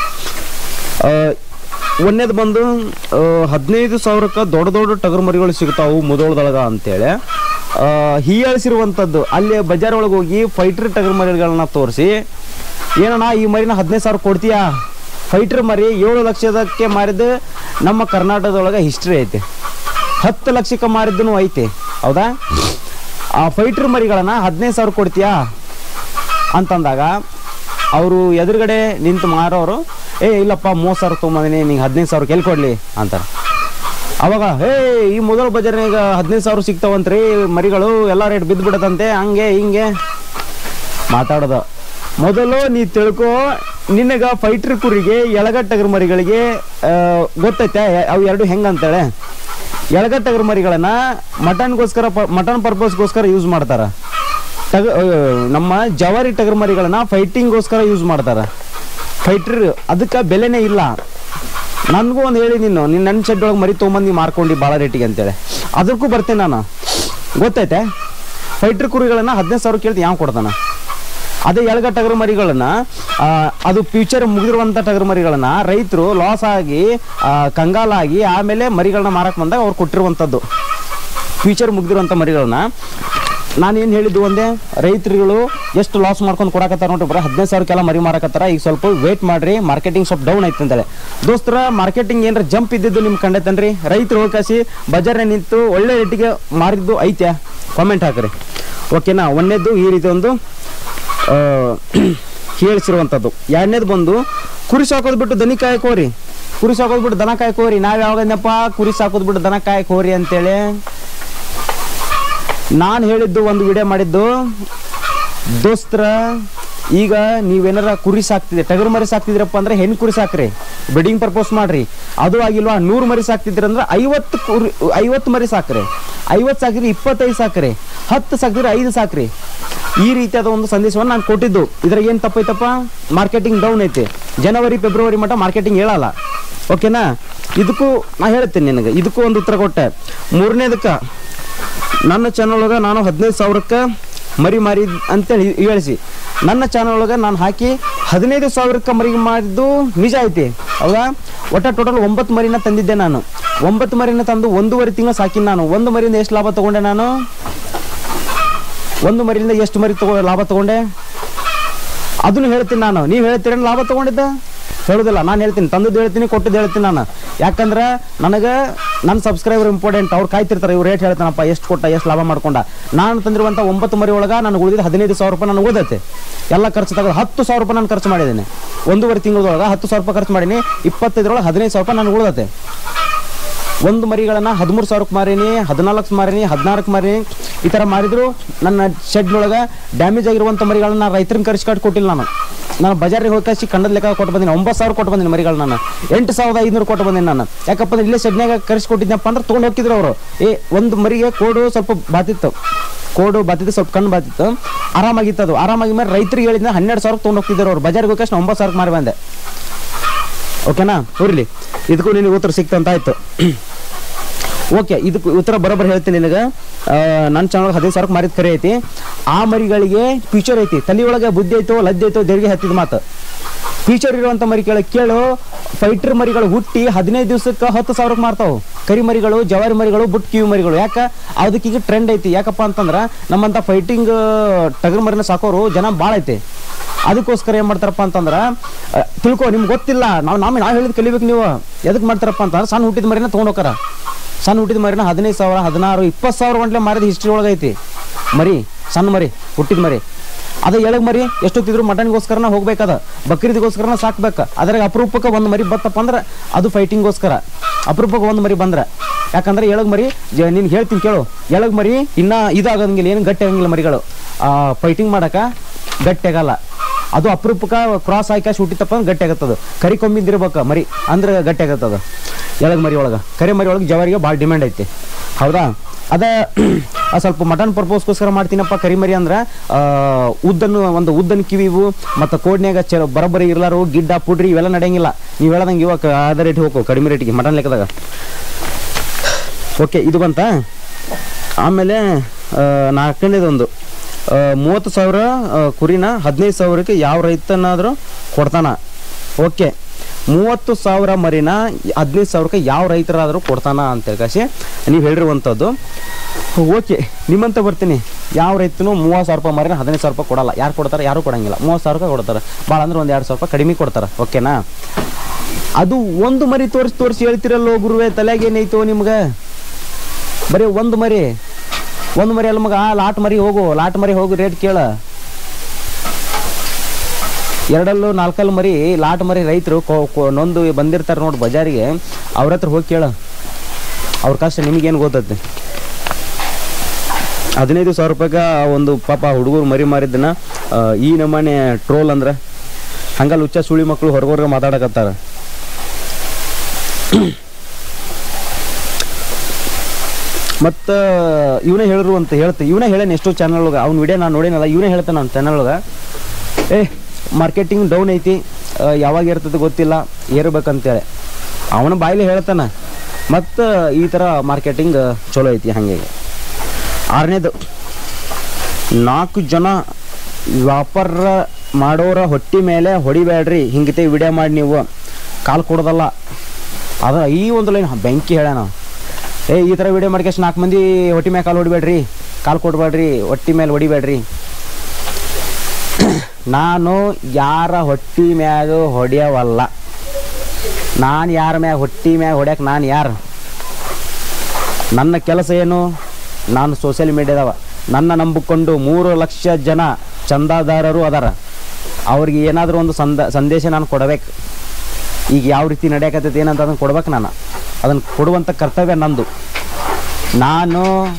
ಒಂದೇದು ಬಂದು ಆ, ಹದಿನೈದು ಸಾವಿರಕ್ಕೆ ದೊಡ್ಡ ದೊಡ್ಡ ಟಗರು ಮರಿಗಳು ಸಿಗ್ತಾವು ಮುದೋಳದೊಳಗ ಅಂತೇಳಿ ಆ, ಹೀಯಾಳಿಸಿರುವಂಥದ್ದು ಅಲ್ಲಿ ಬಜಾರ್ ಒಳಗೆ ಹೋಗಿ ಫೈಟ್ರ್ ಟಗರು ಮರಿಗಳನ್ನ ತೋರಿಸಿ ಏನಣ್ಣ ಈ ಮರಿನ ಹದಿನೈದು ಸಾವಿರ ಕೊಡ್ತೀಯಾ ಫೈಟ್ರ್ ಮರಿ ಏಳು ಲಕ್ಷದಕ್ಕೆ ಮಾರಿದ್ದು ನಮ್ಮ ಕರ್ನಾಟಕದೊಳಗೆ ಹಿಸ್ಟ್ರಿ ಐತಿ ಹತ್ತು ಲಕ್ಷಕ್ಕೆ ಮಾರಿದ್ದೂ ಐತಿ ಹೌದಾ ಆ ಫೈಟ್ರ್ ಮರಿಗಳನ್ನ ಹದಿನೈದು ಸಾವಿರ ಕೊಡ್ತೀಯಾ ಅಂತಂದಾಗ ಅವರು ಎದುರುಗಡೆ ನಿಂತು ಮಾರೋರು ಏ ಇಲ್ಲಪ್ಪ ಮೂವತ್ತು ಸಾವಿರ ತೊಗೊಂಬಂದಿನಿ ನಿಂಗೆ ಹದಿನೈದು ಸಾವಿರಕ್ಕೆ ಎಲ್ಲಿ ಕೊಡಲಿ ಅಂತಾರೆ ಅವಾಗ ಹೇ ಈ ಮೊದಲ ಬಜಾರ್ನಾಗ ಹದಿನೈದು ಸಾವಿರ ಸಿಗ್ತಾವಂತ್ರಿ ಮರಿಗಳು ಎಲ್ಲ ರೇಟ್ ಬಿದ್ದು ಬಿಡತ್ತಂತೆ ಹಂಗೆ ಹಿಂಗೆ ಮಾತಾಡೋದು ಮೊದಲು ನೀ ತಿಳ್ಕೊ ನಿನಗ ಫೈಟ್ರ್ ಕುರಿಗೆ ಎಳಗಟ್ಟಗರ ಮರಿಗಳಿಗೆ ಆ, ಗೊತ್ತೈತೆ ಅವು ಎರಡು ಹೆಂಗಂತೇಳಿ ಎಳಗಟ್ಟಗರ ಮರಿಗಳನ್ನ ಮಟನ್ಗೋಸ್ಕರ ಮಟನ್ ಪರ್ಪಸ್ಗೋಸ್ಕರ ಯೂಸ್ ಮಾಡ್ತಾರ ಟಗ ಆ, ನಮ್ಮ ಜವಾರಿ ಟಗರ್ ಮರಿಗಳನ್ನ ಫೈಟಿಂಗ್ಗೋಸ್ಕರ ಯೂಸ್ ಮಾಡ್ತಾರ ಫೈಟ್ರ್ ಅದಕ್ಕೆ ಬೆಲೆನೇ ಇಲ್ಲ ನನಗೂ ಒಂದು ಹೇಳಿ ನೀನು ನಿನ್ನ ನನ್ನ ಶೆಡ್ ಒಳಗೆ ಮರಿ ತೊಗೊಂಬಂದು ನೀ ಮಾರ್ಕೊಂಡು ಭಾಳ ರೇಟಿಗೆ ಅಂತೇಳಿ ಅದಕ್ಕೂ ಬರ್ತೀನಿ ನಾನು ಗೊತ್ತೈತೆ ಫೈಟ್ರ್ ಕುರಿಗಳನ್ನ ಹದಿನೈದು ಸಾವಿರ ಕೇಳ್ತಿ ಯಾವ ಕೊಡ್ತಾನ ಅದೇ ಎಳಗ ಟಗರು ಮರಿಗಳನ್ನ ಆ, ಅದು ಫ್ಯೂಚರ್ ಮುಗಿದಿರುವಂಥ ಟಗರು ಮರಿಗಳನ್ನ ರೈತರು ಲಾಸ್ ಆಗಿ ಆ, ಕಂಗಾಲಾಗಿ ಆಮೇಲೆ ಮರಿಗಳನ್ನ ಮಾರಕ್ಕೆ ಬಂದಾಗ ಅವ್ರು ಕೊಟ್ಟಿರುವಂಥದ್ದು ಫ್ಯೂಚರ್ ಮುಗ್ದಿರುವಂಥ ಮರಿಗಳನ್ನ ನಾನೇನು ಹೇಳಿದ್ದು ಒಂದೇ ರೈತರುಗಳು ಎಷ್ಟು ಲಾಸ್ ಮಾಡ್ಕೊಂಡು ಕೊಡಕತ್ತಾರ ನೋಡ್ರಿ ಬರೀ ಹದಿನೈದು ಸಾವಿರಕ್ಕೆಲ್ಲ ಮರಿ ಮಾರಕತ್ತಾರ ಈಗ ಸ್ವಲ್ಪ ವೇಟ್ ಮಾಡ್ರಿ ಮಾರ್ಕೆಟಿಂಗ್ ಸ್ವಲ್ಪ ಡೌನ್ ಐತೆ ಅಂತೇಳಿ ದೋಸ್ತರ ಮಾರ್ಕೆಟಿಂಗ್ ಏನಾರ ಜಂಪ್ ಇದ್ದಿದ್ದು ನಿಮ್ಗೆ ಕಂಡೈತನ್ರಿ ರೈತರು ಹೋಗಿ ಬಜಾರ್ನಾಗ ನಿಂತು ಒಳ್ಳೆ ರೇಟಿಗೆ ಮಾರಿದ್ದು ಐತೆ ಕಾಮೆಂಟ್ ಹಾಕ್ರಿ ಓಕೆನಾ ಒಂದೇದ್ದು ಈ ರೀತಿ ಒಂದು ಆ, ಹೇಳಿಸಿರುವಂಥದ್ದು ಎರಡನೇದು ಬಂದು ಕುರಿ ಸಾಕೋದು ಬಿಟ್ಟು ದನಿ ಕಾಯಕೋರಿ ಕುರಿ ಸಾಕೋದು ಬಿಟ್ಟು ದನ ಕಾಯಕೋರಿ ನಾವು ಯಾವಾಗಂದಪ್ಪ ಕುರಿ ಸಾಕೋದು ಬಿಟ್ಟು ದನ ಕಾಯಕೋರಿ ಅಂತೇಳಿ ನಾನು ಹೇಳಿದ್ದು ಒಂದು ವಿಡಿಯೋ ಮಾಡಿದ್ದು ದೋಸ್ತರ ಈಗ ನೀವೇನಾರ ಕುರಿ ಸಾಕ್ತಿದ್ರೆ ಟಗರು ಮರಿ ಸಾಕ್ತಿದ್ರಪ್ಪ ಅಂದ್ರೆ ಹೆಣ್ಣು ಕುರಿ ಸಾಕ್ರಿ ಬ್ರೀಡಿಂಗ್ ಪರ್ಪೋಸ್ ಮಾಡ್ರಿ ಅದು ಆಗಿಲ್ವಾ ನೂರು ಮರಿ ಸಾಕ್ತಿದ್ರ ಅಂದ್ರೆ ಐವತ್ತು ಕುರಿ ಐವತ್ತು ಮರಿ ಸಾಕ್ರಿ ಐವತ್ತು ಸಾಕಿದ್ರೆ ಇಪ್ಪತ್ತೈದು ಸಾಕ್ರಿ ಹತ್ತು ಸಾಕಿದ್ರೆ ಐದು ಸಾಕ್ರಿ ಈ ರೀತಿಯಾದ ಒಂದು ಸಂದೇಶವನ್ನು ನಾನು ಕೊಟ್ಟಿದ್ದು ಇದ್ರಾಗ ಏನು ತಪ್ಪೈತಪ್ಪ ಮಾರ್ಕೆಟಿಂಗ್ ಡೌನ್ ಐತಿ ಜನವರಿ ಫೆಬ್ರವರಿ ಮಟ್ಟ ಮಾರ್ಕೆಟಿಂಗ್ ಹೇಳಲ್ಲ ಓಕೆನಾ ಇದಕ್ಕೂ ನಾ ಹೇಳ್ತೇನೆ ನಿನಗೆ ಇದಕ್ಕೂ ಒಂದು ಉತ್ತರ ಕೊಟ್ಟೆ ಮೂರನೇದಕ್ಕೆ ನನ್ನ ಚಾನಲ್ ಒಳಗೆ ನಾನು ಹದಿನೈದು ಸಾವಿರಕ್ಕೆ ಮರಿ ಮಾರಿ ಅಂತೇಳಿ ಹೇಳಿಸಿ ನನ್ನ ಚಾನಲ್ ಒಳಗೆ ನಾನು ಹಾಕಿ ಹದಿನೈದು ಸಾವಿರಕ್ಕೆ ಮರಿ ಮಾಡಿದ್ದು ನಿಜ ಐತಿ ಹೌದಾ ಒಟ್ಟ ಟೋಟಲ್ ಒಂಬತ್ತು ಮರಿನ ತಂದಿದ್ದೆ ನಾನು ಒಂಬತ್ತು ಮರಿನ ತಂದು ಒಂದೂವರೆ ತಿಂಗಳು ಸಾಕಿನ ನಾನು ಒಂದು ಮರಿಯಿಂದ ಎಷ್ಟು ಲಾಭ ತಗೊಂಡೆ ನಾನು ಒಂದು ಮರಿಯಿಂದ ಎಷ್ಟು ಮರಿ ತಗೋ ಲಾಭ ತಗೊಂಡೆ ಅದನ್ನು ಹೇಳ್ತೀನಿ ನಾನು ನೀವು ಹೇಳ್ತೀರ ಲಾಭ ತಗೊಂಡಿದ್ದ ಹೇಳುದಿಲ್ಲ ನಾನು ಹೇಳ್ತೀನಿ ತಂದದ್ದು ಹೇಳ್ತೀನಿ ಕೊಟ್ಟದ್ದು ಹೇಳ್ತೀನಿ ನಾನು ಯಾಕಂದ್ರೆ ನನಗೆ ನನ್ನ ಸಬ್ಸ್ಕ್ರೈಬರ್ ಇಂಪಾರ್ಟೆಂಟ್ ಅವ್ರು ಕಾಯ್ತಿರ್ತಾರೆ ಇವ್ರು ರೇಟ್ ಹೇಳ್ತಾನಪ್ಪ ಎಷ್ಟು ಕೊಟ್ಟ ಎಷ್ಟು ಲಾಭ ಮಾಡ್ಕೊಂಡ ನಾನು ತಂದಿರುವಂಥ ಒಂಬತ್ತು ಮರಿ ಒಳಗೆ ನನಗೆ ಉಳಿದಿದ್ದು ಹದಿನೈದು ಸಾವಿರ ರೂಪಾಯಿ ನನಗೆ ಉಳಿದೈತೆ ಎಲ್ಲ ಖರ್ಚು ತಗೊಂಡು ಹತ್ತು ಸಾವಿರ ರೂಪಾಯಿ ನಾನು ಖರ್ಚು ಮಾಡಿದ್ದೀನಿ ಒಂದೂವರೆ ತಿಂಗಳೊಳಗೆ ಹತ್ತು ಸಾವಿರ ರೂಪಾಯಿ ಖರ್ಚು ಮಾಡೀನಿ ಇಪ್ಪತ್ತೈದರೊಳಗೆ ಹದಿನೈದು ಸಾವಿರ ರೂಪಾಯಿ ನನಗೆ ಉಳಿದೈತೆ ಒಂದು ಮರಿಗಳನ್ನ ಹದಿಮೂರು ಸಾವಿರಕ್ಕೆ ಮಾರೀನಿ ಹದಿನಾಲ್ಕು ಮಾರೀನಿ ಹದಿನಾಲ್ಕು ಮಾರೀನಿ ಈ ಥರ ಮಾರಿದ್ರು ನನ್ನ ಶೆಡ್ನೊಳಗೆ ಡ್ಯಾಮೇಜ್ ಆಗಿರುವಂಥ ಮರಿಗಳನ್ನ ನಾನು ರೈತರನ್ನ ಕರೆಸಿ ಕಟ್ಟಿ ಕೊಟ್ಟಿಲ್ಲ ನಾನು ನಾನು ಬಜಾರಿಗೆ ಹೋಗಿ ಕಳಿಸಿ ಕಂಡದ ಲೆಕ್ಕ ಕೊಟ್ಟು ಬಂದೀನಿ ಒಂಬತ್ತು ಸಾವಿರ ಕೊಟ್ಟು ಬಂದೀನಿ ಮರಿಗಳು ನಾನು ಎಂಟು ಸಾವಿರದ ಐದುನೂರು ಕೊಟ್ಟು ಬಂದೀನಿ ನಾನು ಯಾಕಪ್ಪ ಅಂದ್ರೆ ಇಲ್ಲೇ ಶೆಡ್ನಾಗ ಕರೆಸಿ ಕೊಟ್ಟಿದ್ದೆನಪ್ಪ ಅಂದ್ರೆ ತೊಗೊಂಡು ಹೋಗಿದ್ರು ಅವರು ಏ ಒಂದು ಮರಿಗೆ ಕೋಡು ಸ್ವಲ್ಪ ಬಾತಿತ್ತು ಕೋಡು ಬಾತಿತ್ತು ಸ್ವಲ್ಪ ಕಣ್ಣು ಬಾತಿತ್ತು ಆರಾಮಾಗಿತ್ತು ಅದು ಆರಾಮಾಗಿ ಮೇಲೆ ರೈತರಿಗೆ ಹೇಳಿದ್ನ ಹನ್ನೆರಡು ಸಾವಿರ ತೊಗೊಂಡು ಹೋಗ್ತಿದ್ರು ಅವ್ರು ಬಜಾರಿಗೆ ಹೋಗಿ ಅಷ್ಟು ಒಂಬತ್ತು ಸಾವಿರಕ್ಕೆ ಮಾರಿ ಬಂದೆ ಓಕೆನಾ ಹೋಗ್ಲಿ ಇದಕ್ಕೂ ನಿನಗೆ ಉತ್ತರ ಸಿಕ್ತಂತ ಆಯ್ತು ಓಕೆ ಇದಕ್ಕೆ ಉತ್ತರ ಬರೋಬ್ಬರ ಹೇಳ್ತೀನಿ ನಿನಗೆ ನನ್ನ ಚಾನಲ್ ಹದಿನೈದು ಸಾವಿರಕ್ಕೆ ಮಾರಿದ ಕರೆ ಐತಿ ಆ ಮರಿಗಳಿಗೆ ಫ್ಯೂಚರ್ ಐತಿ ತಲೆ ಒಳಗೆ ಬುದ್ಧಿ ಐತೋ ಲದ್ದೆ ಐತೋ ದೇವ್ರಿಗೆ ಹತ್ತಿದ ಮಾತು ಫ್ಯೂಚರ್ ಇರುವಂಥ ಮರಿ ಕೇಳ ಕೇಳು ಫೈಟರ್ ಮರಿಗಳು ಹುಟ್ಟಿ ಹದಿನೈದು ದಿವಸಕ್ಕೆ ಹತ್ತು ಸಾವಿರಕ್ಕೆ ಮಾರ್ತಾವು ಕರಿ ಮರಿಗಳು ಜವಾರಿ ಮರಿಗಳು ಬುಟ್ ಕಿವಿ ಮರಿಗಳು ಯಾಕೆ ಅದಕ್ಕೆ ಈಗ ಟ್ರೆಂಡ್ ಐತಿ ಯಾಕಪ್ಪ ಅಂತಂದ್ರೆ ನಮ್ಮಂಥ ಫೈಟಿಂಗ್ ಟಗರ್ ಮರಿನ ಸಾಕೋರು ಜನ ಭಾಳ ಐತಿ ಅದಕ್ಕೋಸ್ಕರ ಏನು ಮಾಡ್ತಾರಪ್ಪ ಅಂತಂದ್ರೆ ಅ, ತಿಳ್ಕೊ ನಿಮ್ಗೆ ಗೊತ್ತಿಲ್ಲ ನಾವು ನಾವು ನಾವು ಹೇಳಿದ್ ಕಲಿಬೇಕು ನೀವು ಎದಕ್ಕೆ ಮಾಡ್ತಾರಪ್ಪ ಅಂತಂದ್ರೆ ಸಣ್ಣ ಹುಟ್ಟಿದ ಮರಿನ ತೊಗೊಂಡು ಹೋಗಾರ ಸಣ್ಣ ಹುಟ್ಟಿದ ಮರಿನ ಹದಿನೈದು ಸಾವಿರ ಹದಿನಾರು ಇಪ್ಪತ್ತು ಸಾವಿರ ಗಂಟ್ಲೆ ಮಾರಿದ ಹಿಸ್ಟ್ರಿ ಒಳಗೆ ಐತಿ ಮರಿ ಸಣ್ಣ ಮರಿ ಹುಟ್ಟಿದ ಮರಿ ಅದೇ ಎಳಗ್ ಮರಿ ಎಷ್ಟೊತ್ತಿದ್ರು ಮಟನ್ಗೋಸ್ಕರನ ಹೋಗ್ಬೇಕದ ಬಕ್ರೀದ್ಗೋಸ್ಕರನ ಸಾಕ್ಬೇಕು ಅದ್ರಾಗ ಅಪರೂಪಕ್ಕೆ ಒಂದು ಮರಿ ಬತ್ತಪ್ಪ ಅಂದ್ರೆ ಅದು ಫೈಟಿಂಗ್ಗೋಸ್ಕರ ಅಪರೂಪಕ್ಕೆ ಒಂದು ಮರಿ ಬಂದ್ರೆ ಯಾಕಂದ್ರೆ ಎಳಗ್ ಮರಿ ಜ- ನಿನ್ಗೆ ಹೇಳ್ತೀನಿ ಕೇಳು ಎಳಗ್ ಮರಿ ಇನ್ನ ಇದಾಗಂಗಿಲ್ಲ ಏನು ಗಟ್ಟಿ ಆಗಂಗಿಲ್ಲ ಮರಿಗಳು ಫೈಟಿಂಗ್ ಮಾಡಕ ಗಟ್ಟಿ ಆಗಲ್ಲ ಅದು ಅಪರೂಪಕ್ಕೆ ಕ್ರಾಸ್ ಹಾಕಿ ಹುಟ್ಟಿತಪ್ಪ ಅಂದ್ರೆ ಗಟ್ಟಿ ಆಗತ್ತದು ಕರಿ ಕೊಂಬಿದ್ದಿರ್ಬೇಕು ಮರಿ ಅಂದ್ರೆ ಗಟ್ಟಿ ಆಗತ್ತದ ಎಳಗ್ ಮರಿ ಒಳಗೆ ಕರಿ ಮರಿ ಒಳಗೆ ಜವಾರಿಗೆ ಭಾಳ ಡಿಮ್ಯಾಂಡ್ ಐತಿ ಹೌದಾ ಅದ ಆ ಸ್ವಲ್ಪ ಮಟನ್ ಪರ್ಪೋಸ್ಗೋಸ್ಕರ ಮಾಡ್ತೀನಪ್ಪ ಕರಿಮರಿ ಅಂದ್ರೆ ಆ, ಉದ್ದನ್ನು ಒಂದು ಉದ್ದನ್ ಕಿವಿವು ಮತ್ತು ಕೋಡ್ನ್ಯಾಗ ಚ ಬರೋಬ್ಬರಿ ಇರ್ಲಾರು ಗಿಡ್ಡ ಪುಡ್ರಿ ಇವೆಲ್ಲ ನಡೆಯಂಗಿಲ್ಲ ನೀವು ಹೇಳದಂಗೆ ಇವಾಗ ಅದ ರೇಟ್ ಹೋಗು ಕಡಿಮೆ ರೇಟಿಗೆ ಮಟನ್ ಲೆಕ್ಕದಾಗ ಓಕೆ ಇದು ಬಂತ ಆಮೇಲೆ ಆ, ನಾಲ್ಕನೇದೊಂದು ಆ, ಮೂವತ್ತು ಸಾವಿರ ಆ, ಕುರಿನ ಹದಿನೈದು ಸಾವಿರಕ್ಕೆ ಯಾವ ರೈತನಾದರೂ ಕೊಡ್ತಾನ ಓಕೆ ಮೂವತ್ತು ಸಾವಿರ ಮರಿನ ಹದಿನೈದು ಸಾವಿರಕ್ಕೆ ಯಾವ ರೈತರಾದರೂ ಕೊಡ್ತಾನ ಅಂತೇಳಿ ಕಾಶಿ ನೀವು ಹೇಳಿರುವಂಥದ್ದು ಓಕೆ ನಿಮ್ಮಂತ ಬರ್ತೀನಿ ಯಾವ ರೈತನು ಮೂವತ್ತು ಸಾವಿರ ರೂಪಾಯಿ ಮರಿನ ಹದಿನೈದು ಸಾವಿರ ರೂಪಾಯಿ ಕೊಡಲ್ಲ ಯಾರು ಕೊಡ್ತಾರೆ ಯಾರು ಕೊಡಂಗಿಲ್ಲ ಮೂವತ್ತು ಸಾವಿರ ರೂಪಾಯಿ ಕೊಡ್ತಾರೆ ಭಾಳ ಅಂದ್ರೆ ಒಂದು ಎರಡು ಸಾವಿರ ರೂಪಾಯಿ ಕಡಿಮೆ ಕೊಡ್ತಾರೆ ಓಕೆನಾ ಅದು ಒಂದು ಮರಿ ತೋರಿಸಿ ತೋರಿಸಿ ಹೇಳ್ತಿರಲ್ಲೋ ಗುರುವೆ ತಲೆಗೆ ಏನೈತೋ ನಿಮ್ಗೆ ಬರೀ ಒಂದು ಮರಿ ಒಂದು ಮರಿ ಅಲ್ಲ ಮಗ ಆ ಲಾಟ್ ಮರಿ ಹೋಗು ಲಾಟ್ ಮರಿ ಹೋಗು ರೇಟ್ ಕೇಳ ಎರಡಲ್ಲೂ ನಾಲ್ಕಲ್ಲು ಮರಿ ಲಾಟ್ ಮರಿ ರೈತರು ನೊಂದು ಬಂದಿರ್ತಾರೆ ನೋಡಿ ಬಜಾರಿಗೆ ಅವ್ರ ಹತ್ರ ಹೋಗಿ ಕೇಳ ಅವ್ರ ಕಷ್ಟ ನಿಮಗೇನು ಗೊತ್ತೈತೆ ಹದಿನೈದು ಸಾವಿರ ರೂಪಾಯಿಗೆ ಒಂದು ಪಾಪ ಹುಡುಗರು ಮರಿ ಮಾರಿದ್ದನ್ನ ಆ, ಈ ನಮೂನೆ ಟ್ರೋಲ್ ಅಂದ್ರೆ ಹಂಗಲ್ಲ ಹುಚ್ಚ ಸುಳಿ ಮಕ್ಕಳು ಹೊರಗೊರ್ಗೆ ಮಾತಾಡಕತ್ತಾರ ಮತ್ತು ಇವನೇ ಹೇಳಿರು ಅಂತ ಹೇಳ್ತೆ ಇವನೇ ಹೇಳೇನೆ ಎಷ್ಟೋ ಚಾನಲ್ ಒಳಗೆ ಅವ್ನ ವಿಡಿಯೋ ನಾನು ನೋಡೇನಲ್ಲ ಇವನೇ ಹೇಳ್ತಾನೆ ನನ್ನ ಚಾನಲ್ ಒಳಗೆ ಏ ಮಾರ್ಕೆಟಿಂಗ್ ಡೌನ್ ಐತಿ ಆ, ಯಾವಾಗ ಇರ್ತದೆ ಗೊತ್ತಿಲ್ಲ ಏರ್ಬೇಕಂತೇಳಿ ಅವನ ಬಾಯಿಲಿ ಹೇಳ್ತಾನ ಮತ್ತು ಈ ಥರ ಮಾರ್ಕೆಟಿಂಗ್ ಚಲೋ ಐತಿ ಹಾಗೆ ಆರನೇದು ನಾಲ್ಕು ಜನ ವ್ಯಾಪಾರ ಮಾಡೋರ ಹೊಟ್ಟಿ ಮೇಲೆ ಹೊಡಿಬೇಡ್ರಿ ಹಿಂಗತೆ ವಿಡಿಯೋ ಮಾಡಿ ನೀವು ಕಾಲು ಕೊಡೋದಲ್ಲ ಅದ ಈ ಒಂದು ಲೈನ್ ಬೆಂಕಿ ಹೇಳ್ಯಾನ ಏ ಈ ಥರ ವಿಡಿಯೋ ಮಾಡ್ಕೇಶ್ ನಾಲ್ಕು ಮಂದಿ ಹೊಟ್ಟಿ ಮೇಲೆ ಕಾಲು ಹೊಡಿಬೇಡ್ರಿ ಕಾಲು ಕೊಡಬೇಡ್ರಿ ಹೊಟ್ಟಿ ಮೇಲೆ ಹೊಡಿಬೇಡ್ರಿ ನಾನು ಯಾರ ಹೊಟ್ಟಿ ಮ್ಯಾಗ ಹೊಡೆಯವಲ್ಲ ನಾನು ಯಾರ ಮ್ಯಾಗ ಹೊಟ್ಟಿ ಮ್ಯಾಗ ಹೊಡ್ಯಕ್ಕೆ ನಾನು ಯಾರು ನನ್ನ ಕೆಲಸ ಏನು ನಾನು ಸೋಷಿಯಲ್ ಮೀಡಿಯಾದವ ನನ್ನ ನಂಬಿಕೊಂಡು ಮೂರು ಲಕ್ಷ ಜನ ಚಂದಾದಾರರು ಅದಾರ ಅವ್ರಿಗೆ ಏನಾದರೂ ಒಂದು ಸಂದ ಸಂದೇಶ ನಾನು ಕೊಡಬೇಕು ಈಗ ಯಾವ ರೀತಿ ನಡೆಯಕತ್ತೈತೆ ಏನಂತ ಅದನ್ನು ಕೊಡ್ಬೇಕು ನಾನು ಅದನ್ನು ಕೊಡುವಂಥ ಕರ್ತವ್ಯ ನಂದು ನಾನು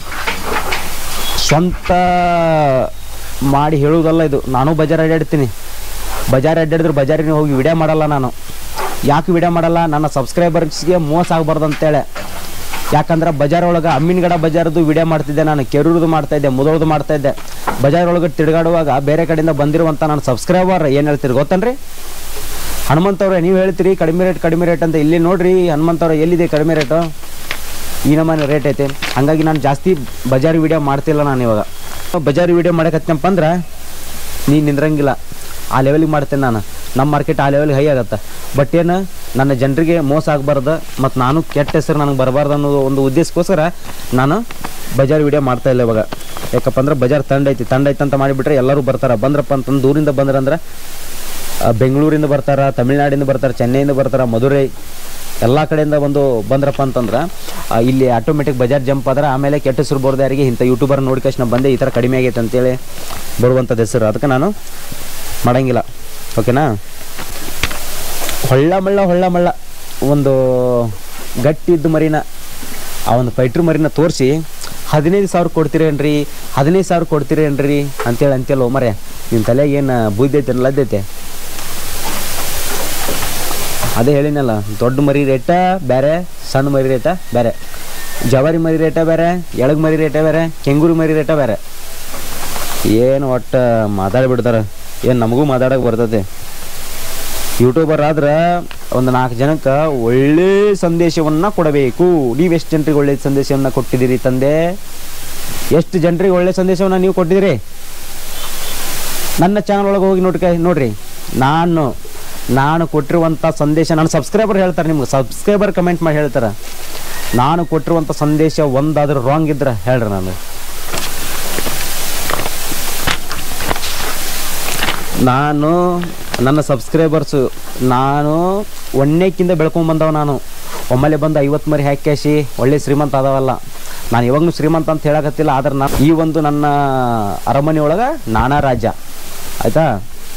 ಸ್ವಂತ ಮಾಡಿ ಹೇಳುವುದಲ್ಲ ಇದು ನಾನು ಬಜಾರ್ ಅಡ್ಡಾಡ್ತೀನಿ ಬಜಾರ್ ಅಡ್ಡಾಡಿದ್ರೆ ಬಜಾರಿಗೆ ಹೋಗಿ ವಿಡಿಯೋ ಮಾಡಲ್ಲ ನಾನು ಯಾಕೆ ವಿಡಿಯೋ ಮಾಡಲ್ಲ ನನ್ನ ಸಬ್ಸ್ಕ್ರೈಬರ್ಸ್ಗೆ ಮೋಸ ಆಗಬಾರ್ದು ಅಂತೇಳಿ ಯಾಕಂದ್ರೆ ಬಜಾರ್ ಒಳಗೆ ಅಮ್ಮಿನಗಡ ಬಜಾರ್ದು ವಿಡಿಯೋ ಮಾಡ್ತಿದ್ದೆ ನಾನು ಕೆರೂರ್ದು ಮಾಡ್ತಾ ಇದ್ದೆ ಮುದೋಳ್ದು ಮಾಡ್ತಾ ಇದ್ದೆ ಬಜಾರ್ ಒಳಗೆ ತಿರುಗಾಡುವಾಗ ಬೇರೆ ಕಡೆಯಿಂದ ಬಂದಿರುವಂಥ ನನ್ನ ಸಬ್ಸ್ಕ್ರೈಬರ್ ಏನು ಹೇಳ್ತೀರಿ ಗೊತ್ತನ್ರಿ ಹನುಮಂತವ್ರೆ ನೀವು ಹೇಳ್ತೀರಿ ಕಡಿಮೆ ರೇಟ್ ಕಡಿಮೆ ರೇಟ್ ಅಂತ ಇಲ್ಲಿ ನೋಡ್ರಿ ಹನುಮಂತವ್ರೆ ಎಲ್ಲಿದೆ ಕಡಿಮೆ ರೇಟು ಈ ನಮ್ಮನೆ ರೇಟ್ ಐತೆ ಹಂಗಾಗಿ ನಾನು ಜಾಸ್ತಿ ಬಜಾರ್ ವಿಡಿಯೋ ಮಾಡ್ತಿಲ್ಲ ನಾನು ಇವಾಗ ಬಜಾರ್ ವಿಡಿಯೋ ಮಾಡಕತ್ತನಪ್ಪ ಅಂದ್ರೆ ನೀನು ನಿಂದ್ರಂಗಿಲ್ಲ ಆ ಲೆವೆಲಿಗೆ ಮಾಡ್ತೇನೆ ನಾನು ನಮ್ಮ ಮಾರ್ಕೆಟ್ ಆ ಲೆವೆಲ್ಗೆ ಹೈ ಆಗತ್ತೆ ಬಟ್ ಏನು ನನ್ನ ಜನರಿಗೆ ಮೋಸ ಆಗಬಾರ್ದು ಮತ್ತು ನಾನು ಕೆಟ್ಟ ಹೆಸರು ನನಗೆ ಬರಬಾರ್ದು ಅನ್ನೋ ಒಂದು ಉದ್ದೇಶಕ್ಕೋಸ್ಕರ ನಾನು ಬಜಾರ್ ವಿಡಿಯೋ ಮಾಡ್ತಾ ಇಲ್ಲ ಇವಾಗ ಯಾಕಪ್ಪ ಅಂದ್ರೆ ಬಜಾರ್ ತಂಡ ಐತಿ ತಂಡ ಐತೆ ಅಂತ ಮಾಡಿಬಿಟ್ರೆ ಎಲ್ಲರೂ ಬರ್ತಾರೆ ಬಂದ್ರಪ್ಪ ಅಂತಂದು ದೂರಿಂದ ಬಂದ್ರಂದ್ರೆ ಆ, ಬೆಂಗಳೂರಿಂದ ಬರ್ತಾರ ತಮಿಳ್ನಾಡಿಂದ ಬರ್ತಾರೆ ಚೆನ್ನೈಯಿಂದ ಬರ್ತಾರ ಮಧುರೈ ಎಲ್ಲ ಕಡೆಯಿಂದ ಒಂದು ಬಂದ್ರಪ್ಪ ಅಂತಂದ್ರೆ ಆ, ಇಲ್ಲಿ ಆಟೋಮೆಟಿಕ್ ಬಜಾರ್ ಜಂಪ್ ಆದ್ರೆ ಆಮೇಲೆ ಕೆಟ್ಟ ಹೆಸರು ಬರೋದು ಯಾರಿಗೆ ಇಂಥ ಯೂಟ್ಯೂಬರ್ ನೋಡ್ಕೇಶ್ ನಾ ಬಂದೆ ಈ ಥರ ಕಡಿಮೆ ಆಗೈತೆ ಅಂತೇಳಿ ಬರುವಂಥದ್ದು ಹೆಸರು ಅದಕ್ಕೆ ನಾನು ಮಾಡಂಗಿಲ್ಲ ಓಕೆನಾ ಹೊಳ್ಳ ಮಳ್ಳ ಹೊಳ್ಳ ಮಳ್ಳ ಒಂದು ಗಟ್ಟಿ ಇದ್ದ ಮರಿನ ಆ ಒಂದು ಫೈಟ್ರ್ ಮರಿನ ತೋರಿಸಿ ಹದಿನೈದು ಸಾವಿರ ಕೊಡ್ತೀರೇನ್ರಿ ಹದಿನೈದು ಸಾವಿರ ಕೊಡ್ತೀರೇನ್ರಿ ಅಂತೇಳಿ ಅಂತೇಳಿ ಮರೆ ನಿಮ್ಮ ತಲೆಗೆ ಏನು ಬುದ್ಧಿ ಐತೆ ಲದ್ದೈತೆ ಅದೇ ಹೇಳಿನಲ್ಲ ದೊಡ್ಡ ಮರಿ ರೇಟ ಬೇರೆ ಸಣ್ಣ ಮರಿ ರೇಟ ಬೇರೆ ಜವಾರಿ ಮರಿ ರೇಟ ಬೇರೆ ಎಳಗ್ ಮರಿ ರೇಟ ಬೇರೆ ಕೆಂಗೂರು ಮರಿ ರೇಟ ಬೇರೆ ಏನು ಒಟ್ಟು ಮಾತಾಡ್ಬಿಡ್ತಾರೆ ಏನು ನಮಗೂ ಮಾತಾಡಕ್ಕೆ ಬರ್ತದೆ ಯೂಟ್ಯೂಬರ್ ಆದ್ರೆ ಒಂದು ನಾಲ್ಕು ಜನಕ್ಕೆ ಒಳ್ಳೆ ಸಂದೇಶವನ್ನು ಕೊಡಬೇಕು ನೀವು ಎಷ್ಟು ಜನರಿಗೆ ಒಳ್ಳೆ ಸಂದೇಶವನ್ನು ಕೊಟ್ಟಿದ್ದೀರಿ ತಂದೆ ಎಷ್ಟು ಜನರಿಗೆ ಒಳ್ಳೆ ಸಂದೇಶವನ್ನು ನೀವು ಕೊಟ್ಟಿದ್ದೀರಿ ನನ್ನ ಚಾನಲ್ ಒಳಗೆ ಹೋಗಿ ನೋಡ್ಕ ನೋಡ್ರಿ ನಾನು ನಾನು ಕೊಟ್ಟಿರುವಂಥ ಸಂದೇಶ ನನ್ನ ಸಬ್ಸ್ಕ್ರೈಬರ್ ಹೇಳ್ತಾರೆ ನಿಮ್ಗೆ ಸಬ್ಸ್ಕ್ರೈಬರ್ ಕಮೆಂಟ್ ಮಾಡಿ ಹೇಳ್ತಾರೆ ನಾನು ಕೊಟ್ಟಿರುವಂಥ ಸಂದೇಶ ಒಂದಾದ್ರೂ ರಾಂಗ್ ಇದ್ರೆ ಹೇಳ್ರಿ ನಾನು ನಾನು ನನ್ನ ಸಬ್ಸ್ಕ್ರೈಬರ್ಸು ನಾನು ಒಣ್ಣೆಕ್ಕಿಂತ ಬೆಳ್ಕೊಂಡ್ ಬಂದವ ನಾನು ಒಮ್ಮೆಲೆ ಬಂದು ಐವತ್ತು ಮರಿ ಹಾಕ್ಯಾಸಿ ಒಳ್ಳೆ ಶ್ರೀಮಂತ ಅದಾವಲ್ಲ ನಾನು ಇವಾಗಲೂ ಶ್ರೀಮಂತ ಅಂತ ಹೇಳಕತ್ತಿಲ್ಲ ಆದ್ರೆ ನಾನು ಈ ಒಂದು ನನ್ನ ಅರಮನೆ ಒಳಗೆ ನಾನಾ ರಾಜ್ಯ ಆಯಿತಾ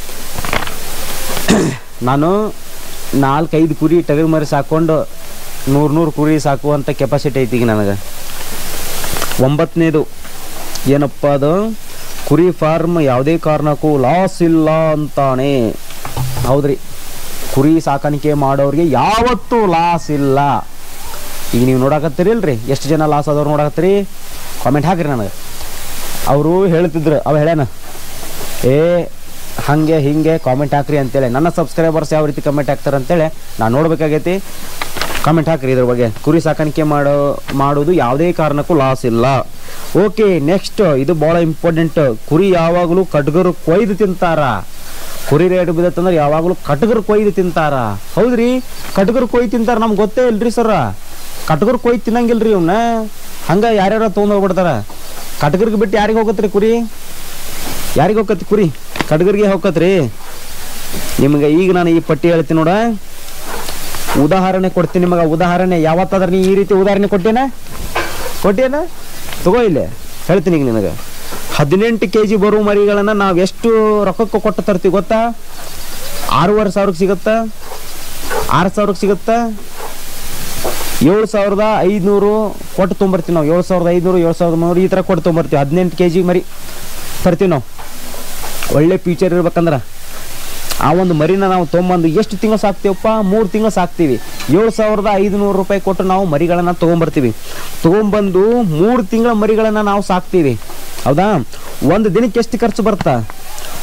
ನಾನು ನಾಲ್ಕೈದು ಕುರಿ ಟಗರು ಮರಿ ಸಾಕೊಂಡು ನೂರು ನೂರು ಕುರಿ ಸಾಕುವಂಥ ಕೆಪಾಸಿಟಿ ಐತಿ ಈಗ ನನಗೆ ಒಂಬತ್ತನೇದು ಏನಪ್ಪ ಅದು ಕುರಿ ಫಾರ್ಮ್ ಯಾವುದೇ ಕಾರಣಕ್ಕೂ ಲಾಸ್ ಇಲ್ಲ ಅಂತಾನೆ ಹೌದ್ರಿ ಕುರಿ ಸಾಕಾಣಿಕೆ ಮಾಡೋರಿಗೆ ಯಾವತ್ತೂ ಲಾಸ್ ಇಲ್ಲ ಈಗ ನೀವು ನೋಡಕತ್ತೀರಿ ಇಲ್ರಿ ಎಷ್ಟು ಜನ ಲಾಸ್ ಆದವ್ರು ನೋಡಕತ್ತೀರಿ ಕಾಮೆಂಟ್ ಹಾಕ್ರಿ ನನಗೆ ಅವರು ಹೇಳ್ತಿದ್ರು ಅವ ಹೇಳ್ಯಾನ ಏ ಹಾಗೆ ಹಿಂಗೆ ಕಾಮೆಂಟ್ ಹಾಕ್ರಿ ಅಂತೇಳಿ ನನ್ನ ಸಬ್ಸ್ಕ್ರೈಬರ್ಸ್ ಯಾವ ರೀತಿ ಕಮೆಂಟ್ ಹಾಕ್ತಾರೆ ಅಂತೇಳಿ ನಾನು ನೋಡ್ಬೇಕಾಗೈತಿ ಕಾಮೆಂಟ್ ಹಾಕ್ರಿ ಇದ್ರ ಬಗ್ಗೆ ಕುರಿ ಸಾಕಾಣಿಕೆ ಮಾಡೋ ಮಾಡೋದು ಯಾವುದೇ ಕಾರಣಕ್ಕೂ ಲಾಸ್ ಇಲ್ಲ ಓಕೆ ನೆಕ್ಸ್ಟ್ ಇದು ಭಾಳ ಇಂಪಾರ್ಟೆಂಟ್ ಕುರಿ ಯಾವಾಗಲೂ ಕಟ್ಗರು ಕೊಯ್ದು ತಿಂತಾರ ಕುರಿ ರೇಟ್ ಬಿದ್ದತ್ತಂದ್ರೆ ಯಾವಾಗಲೂ ಕಟ್ಗರು ಕೊಯ್ದು ತಿಂತಾರ ಹೌದ್ರಿ ಕಟ್ಗರು ಕೊಯ್ದು ತಿಂತಾರ ನಮ್ಗೆ ಗೊತ್ತೇ ಇಲ್ರಿ ಸರ ಕಟ್ಗರು ಕೊಯ್ದು ತಿನ್ನಂಗಿಲ್ರಿ ಇವನ್ನ ಹಂಗ ಯಾರ್ಯಾರ ತೊಗೊಂಡ್ ಹೋಗ್ಬಿಡ್ತಾರ ಕಟ್ಗರ್ಗೆ ಬಿಟ್ಟು ಯಾರಿಗೆ ಹೋಗತ್ರಿ ಕುರಿ ಯಾರಿಗೆ ಹೋಗತ್ತಿ ಕುರಿ ಕಟ್ಗರಿಗೆ ಹೋಗತ್ರಿ ನಿಮ್ಗೆ ಈಗ ನಾನು ಈ ಪಟ್ಟಿ ಹೇಳ್ತೀನಿ ನೋಡ ಉದಾಹರಣೆ ಕೊಡ್ತೀನಿ ನಿಮಗೆ ಉದಾಹರಣೆ ಯಾವತ್ತಾದ್ರೆ ನೀ ಈ ರೀತಿ ಉದಾಹರಣೆ ಕೊಟ್ಟೇನ ಕೊಟ್ಟೇನ ತಗೋ ಇಲ್ಲಿ ಹೇಳ್ತೀನಿ ಈಗ ನಿನಗೆ ಹದಿನೆಂಟು ಕೆ ಜಿ ಬರುವ ಮರಿಗಳನ್ನು ನಾವು ಎಷ್ಟು ರೊಕ್ಕಕ್ಕೆ ಕೊಟ್ಟು ತರ್ತೀವಿ ಗೊತ್ತಾ ಆರೂವರೆ ಸಾವಿರಕ್ಕೆ ಸಿಗುತ್ತಾ ಆರು ಸಾವಿರಕ್ಕೆ ಸಿಗುತ್ತಾ ಏಳು ಸಾವಿರದ ಐದುನೂರು ಕೊಟ್ಟು ತೊಗೊಂಬರ್ತೀವಿ ನಾವು ಏಳು ಸಾವಿರದ ಐದುನೂರು ಏಳು ಸಾವಿರದ ಮುನ್ನೂರು ಈ ಥರ ಕೊಟ್ಟು ತೊಗೊಂಬರ್ತೀವಿ ಹದಿನೆಂಟು ಕೆ ಜಿ ಮರಿ ತರ್ತೀವಿ ನಾವು ಒಳ್ಳೆ ಫ್ಯೂಚರ್ ಇರ್ಬೇಕಂದ್ರೆ ಆ ಒಂದು ಮರಿನ ನಾವು ತೊಗೊಂಬಂದು ಎಷ್ಟು ತಿಂಗಳು ಸಾಕ್ತೀವಪ್ಪ ಮೂರು ತಿಂಗಳು ಸಾಕ್ತೀವಿ ಏಳು ಸಾವಿರದ ಐದುನೂರು ರೂಪಾಯಿ ಕೊಟ್ಟು ನಾವು ಮರಿಗಳನ್ನು ತೊಗೊಂಬರ್ತೀವಿ ತೊಗೊಂಬಂದು ಮೂರು ತಿಂಗಳ ಮರಿಗಳನ್ನು ನಾವು ಸಾಕ್ತೀವಿ ಹೌದಾ ಒಂದು ದಿನಕ್ಕೆ ಎಷ್ಟು ಖರ್ಚು ಬರ್ತಾ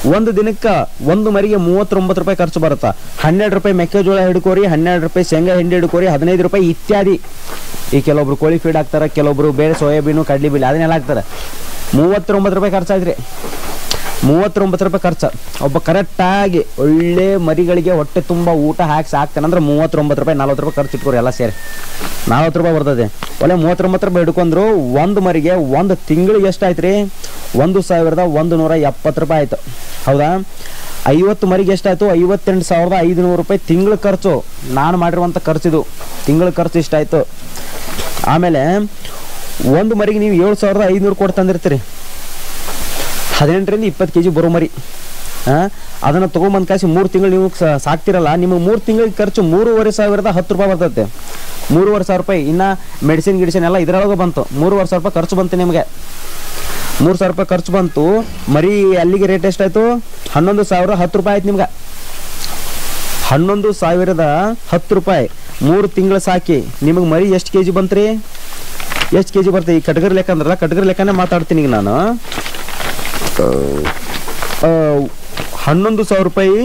ಒಂದು ದಿನಕ್ಕೆ ಒಂದು ಮರಿಗೆ ಮೂವತ್ತೊಂಬತ್ತು ರೂಪಾಯಿ ಖರ್ಚು ಬರುತ್ತಾ ಹನ್ನೆರಡು ರೂಪಾಯಿ ಮೆಕ್ಕೆಜೋಳ ಹಿಡ್ಕೋರಿ ಹನ್ನೆರಡು ರೂಪಾಯಿ ಶೇಂಗಾ ಹಿಂಡಿ ಹಿಡ್ಕೋರಿ ಹದಿನೈದು ರೂಪಾಯಿ ಇತ್ಯಾದಿ ಈ ಕೆಲವೊಬ್ರು ಕೋಳಿ ಫೀಡ್ ಹಾಕ್ತಾರೆ ಕೆಲವೊಬ್ರು ಬೇರೆ ಸೋಯಾಬೀನು ಕಡ್ಲಿ ಬೀಳಿ ಅದನ್ನೆಲ್ಲ ಹಾಕ್ತಾರೆ ಮೂವತ್ತೊಂಬತ್ತು ರೂಪಾಯಿ ಖರ್ಚಾಯ್ತ್ರಿ ಮೂವತ್ತೊಂಬತ್ತು ರೂಪಾಯಿ ಖರ್ಚು ಒಬ್ಬ ಕರೆಕ್ಟಾಗಿ ಒಳ್ಳೆ ಮರಿಗಳಿಗೆ ಹೊಟ್ಟೆ ತುಂಬ ಊಟ ಹಾಕಿ ಸಾಕ್ತಾನೆ ಅಂದ್ರೆ ಮೂವತ್ತೊಂಬತ್ತು ರೂಪಾಯಿ ನಲ್ವತ್ತು ರೂಪಾಯಿ ಖರ್ಚು ಇಟ್ಕೋರಿ ಎಲ್ಲ ಸೇರಿ ನಲ್ವತ್ತು ರೂಪಾಯಿ ಬರ್ತದೆ ಒಳ್ಳೆ ಮೂವತ್ತೊಂಬತ್ತು ರೂಪಾಯಿ ಹಿಡ್ಕೊಂಡ್ರು ಒಂದು ಮರಿಗೆ ಒಂದು ತಿಂಗಳಿಗೆ ಎಷ್ಟಾಯ್ತು ರೀ ಒಂದು ಸಾವಿರದ ಒಂದು ನೂರ ಎಪ್ಪತ್ತು ರೂಪಾಯಿ ಆಯ್ತು ಹೌದಾ ಐವತ್ತು ಮರಿಗೆ ಎಷ್ಟಾಯ್ತು ಐವತ್ತೆಂಟು ಸಾವಿರದ ಐದುನೂರು ರೂಪಾಯಿ ತಿಂಗಳ ಖರ್ಚು ನಾನು ಮಾಡಿರುವಂಥ ಖರ್ಚಿದು ತಿಂಗಳ ಖರ್ಚು ಇಷ್ಟಾಯ್ತು ಆಮೇಲೆ ಒಂದು ಮರಿಗೆ ನೀವು ಏಳು ಸಾವಿರದ ಐದುನೂರು ಕೊಟ್ಟು ತಂದಿರ್ತೀರಿ ಹದಿನೆಂಟರಿಂದ ಇಪ್ಪತ್ತು ಕೆ ಜಿ ಬರೋ ಮರಿ ಆ, ಅದನ್ನ ತೊಗೊಂಬಂದು ಕಾಸಿ ಮೂರು ತಿಂಗಳು ನೀವು ಸ- ಸಾಕ್ತಿರಲ್ಲ ನಿಮಗೆ ಮೂರು ತಿಂಗಳಿಗೆ ಖರ್ಚು ಮೂರುವರೆ ಸಾವಿರದ ಹತ್ತು ರೂಪಾಯಿ ಬರ್ತೈತೆ ಮೂರುವರೆ ಸಾವಿರ ರೂಪಾಯಿ ಇನ್ನು ಮೆಡಿಸಿನ್ ಗಿಡಿಸಿನ್ ಎಲ್ಲ ಇದರೊಳಗೆ ಬಂತು ಮೂರುವರೆ ಸಾವಿರ ರೂಪಾಯಿ ಖರ್ಚು ಬಂತು ನಿಮಗೆ ಮೂರು ಸಾವಿರ ರೂಪಾಯಿ ಖರ್ಚು ಬಂತು ಮರಿ ಅಲ್ಲಿಗೆ ರೇಟ್ ಎಷ್ಟಾಯ್ತು ಹನ್ನೊಂದು ಸಾವಿರ ಹತ್ತು ರೂಪಾಯಿ ಆಯ್ತು ನಿಮ್ಗೆ ಹನ್ನೊಂದು ಸಾವಿರದ ಹತ್ತು ರೂಪಾಯಿ ಮೂರು ತಿಂಗಳು ಸಾಕಿ ನಿಮಗೆ ಮರಿ ಎಷ್ಟು ಕೆ ಜಿ ಬಂತ್ರಿ ಎಷ್ಟು ಕೆ ಜಿ ಬರ್ತದೆ ಈ ಕಟ್ಗರ್ ಲೆಕ್ಕ ಅಂದ್ರಲ್ಲ ಕಟ್ಗರ್ ಲೆಕ್ಕನೇ ಮಾತಾಡ್ತೀನಿ ಈಗ ನಾನು ಆ, ಹನ್ನೊಂದು ಸಾವಿರ ರೂಪಾಯಿ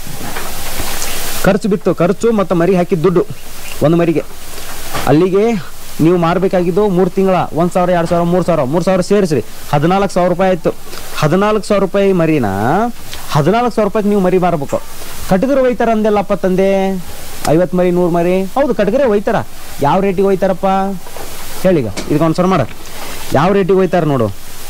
ಖರ್ಚು ಬಿತ್ತು ಖರ್ಚು ಮತ್ತು ಮರಿ ಹಾಕಿದ ದುಡ್ಡು ಒಂದು ಮರಿಗೆ ಅಲ್ಲಿಗೆ ನೀವು ಮಾರಬೇಕಾಗಿದ್ದು ಮೂರು ತಿಂಗಳ ಒಂದು ಸಾವಿರ ಎರಡು ಸಾವಿರ ಮೂರು ಸಾವಿರ ಮೂರು ಸಾವಿರ ಸೇರಿಸ್ರಿ ಹದಿನಾಲ್ಕು ಸಾವಿರ ರೂಪಾಯಿ ಆಯಿತು ಹದಿನಾಲ್ಕು ಸಾವಿರ ರೂಪಾಯಿ ಮರಿನ ಹದಿನಾಲ್ಕು ಸಾವಿರ ರೂಪಾಯಿಗೆ ನೀವು ಮರಿ ಮಾರಬೇಕು ಕಟ್ಗರು ಒಯ್ತಾರ ಅಂದೆಲ್ಲಪ್ಪ ತಂದೆ ಐವತ್ತು ಮರಿ ನೂರು ಮರಿ ಹೌದು ಕಟ್ಗರೆ ಒಯ್ತಾರ ಯಾವ ರೇಟಿಗೆ ಒಯ್ತಾರಪ್ಪ ಹೇಳೀಗ ಇದಕ್ಕೆ ಒಂದು ಸಲ ಮಾಡ ಯಾವ ರೇಟಿಗೆ ಒಯ್ತಾರ ನೋಡು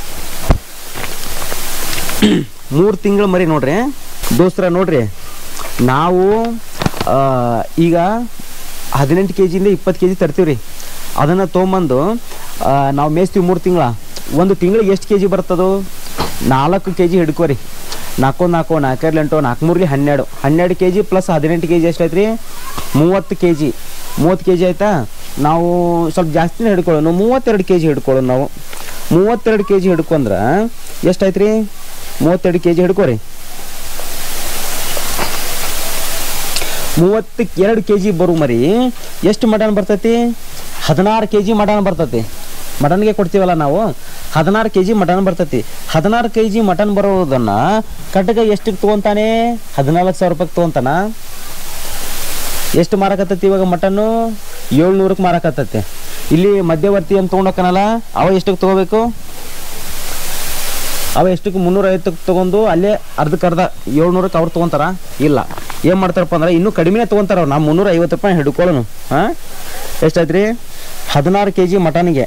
ಮೂರು ತಿಂಗಳು ಮರಿ ನೋಡ್ರಿ ದೋಸ್ತರ ನೋಡ್ರಿ ನಾವು ಆ, ಈಗ ಹದಿನೆಂಟು ಕೆ ಜಿಯಿಂದ ಇಪ್ಪತ್ತು ಕೆ ಜಿ ತರ್ತೀವಿ ರೀ ಅದನ್ನು ತೊಗೊಂಬಂದು ಆ, ನಾವು ಮೇಯ್ಸ್ತೀವಿ ಮೂರು ತಿಂಗಳ ಒಂದು ತಿಂಗಳಿಗೆ ಎಷ್ಟು ಕೆ ಜಿ ಬರ್ತದೋ ನಾಲ್ಕು ಕೆ ಜಿ ಹಿಡ್ಕೋರಿ ನಾಲ್ಕು ನಾಲ್ಕು ನಾಲ್ಕರಲ್ಲಿ ಎಂಟು ನಾಲ್ಕು ಮೂರ್ಲಿ ಹನ್ನೆರಡು ಹನ್ನೆರಡು ಕೆ ಜಿ ಪ್ಲಸ್ ಹದಿನೆಂಟು ಕೆ ಜಿ ಎಷ್ಟಾಯ್ತು ರೀ ಮೂವತ್ತು ಕೆ ಜಿ ಮೂವತ್ತು ಕೆ ಜಿ ಆಯಿತಾ ನಾವು ಸ್ವಲ್ಪ ಜಾಸ್ತಿನೇ ಹಿಡ್ಕೊಳ್ಳೋಣ ಮೂವತ್ತೆರಡು ಕೆ ಜಿ ಹಿಡ್ಕೊಳ್ಳೋಣ ನಾವು ಮೂವತ್ತೆರಡು ಕೆ ಜಿ ಹಿಡ್ಕೊಂಡ್ರೆ ಎಷ್ಟಾಯ್ತು ರೀ ಮೂವತ್ತೆರಡು ಕೆ ಜಿ ಹಿಡ್ಕೋರಿ ಮೂವತ್ತಕ್ಕೆ ಎರಡು ಕೆ ಜಿ ಬರು ಮರಿ ಎಷ್ಟು ಮಟನ್ ಬರ್ತೈತಿ ಹದಿನಾರು ಕೆ ಜಿ ಮಟನ್ ಬರ್ತೈತಿ ಮಟನ್ಗೆ ಕೊಡ್ತೀವಲ್ಲ ನಾವು ಹದಿನಾರು ಕೆ ಜಿ ಮಟನ್ ಬರ್ತೈತಿ ಹದಿನಾರು ಕೆ ಜಿ ಮಟನ್ ಬರೋದನ್ನ ಕಟ್ಟಗ ಎಷ್ಟಕ್ಕೆ ತೊಗೊಂತಾನೆ ಹದಿನಾಲ್ಕು ಸಾವಿರ ರೂಪಾಯಿಗೆ ತೊಗೊಂತಾನ ಎಷ್ಟು ಮಾರಕತ್ತೈತಿ ಇವಾಗ ಮಟನ್ನು ಏಳ್ನೂರಕ್ಕೆ ಮಾರಕತ್ತೈತಿ ಇಲ್ಲಿ ಮಧ್ಯವರ್ತಿ ಅಂತ ತೊಗೊಂಡೋಕನಲ್ಲ ಅವ ಎಷ್ಟಕ್ಕೆ ತೊಗೋಬೇಕು ಅವ ಎಷ್ಟಕ್ಕೆ ಮುನ್ನೂರ ಐವತ್ತಕ್ಕೆ ತೊಗೊಂಡು ಅಲ್ಲೇ ಅರ್ಧಕ್ಕೆ ಅರ್ಧ ಏಳ್ನೂರಕ್ಕೆ ಅವ್ರು ತೊಗೊಂತಾರ ಇಲ್ಲ ಏನು ಮಾಡ್ತಾರಪ್ಪ ಅಂದ್ರೆ ಇನ್ನೂ ಕಡಿಮೆನೇ ತೊಗೊಂತಾರ ಅವ್ರು ನಾವು ಮುನ್ನೂರ ಐವತ್ತು ರೂಪಾಯಿ ಹಿಡ್ಕೊಳ್ಳೋನು ಹಾಂ ಎಷ್ಟಾಯ್ತು ರೀ ಹದಿನಾರು ಕೆ ಜಿ ಮಟನಿಗೆ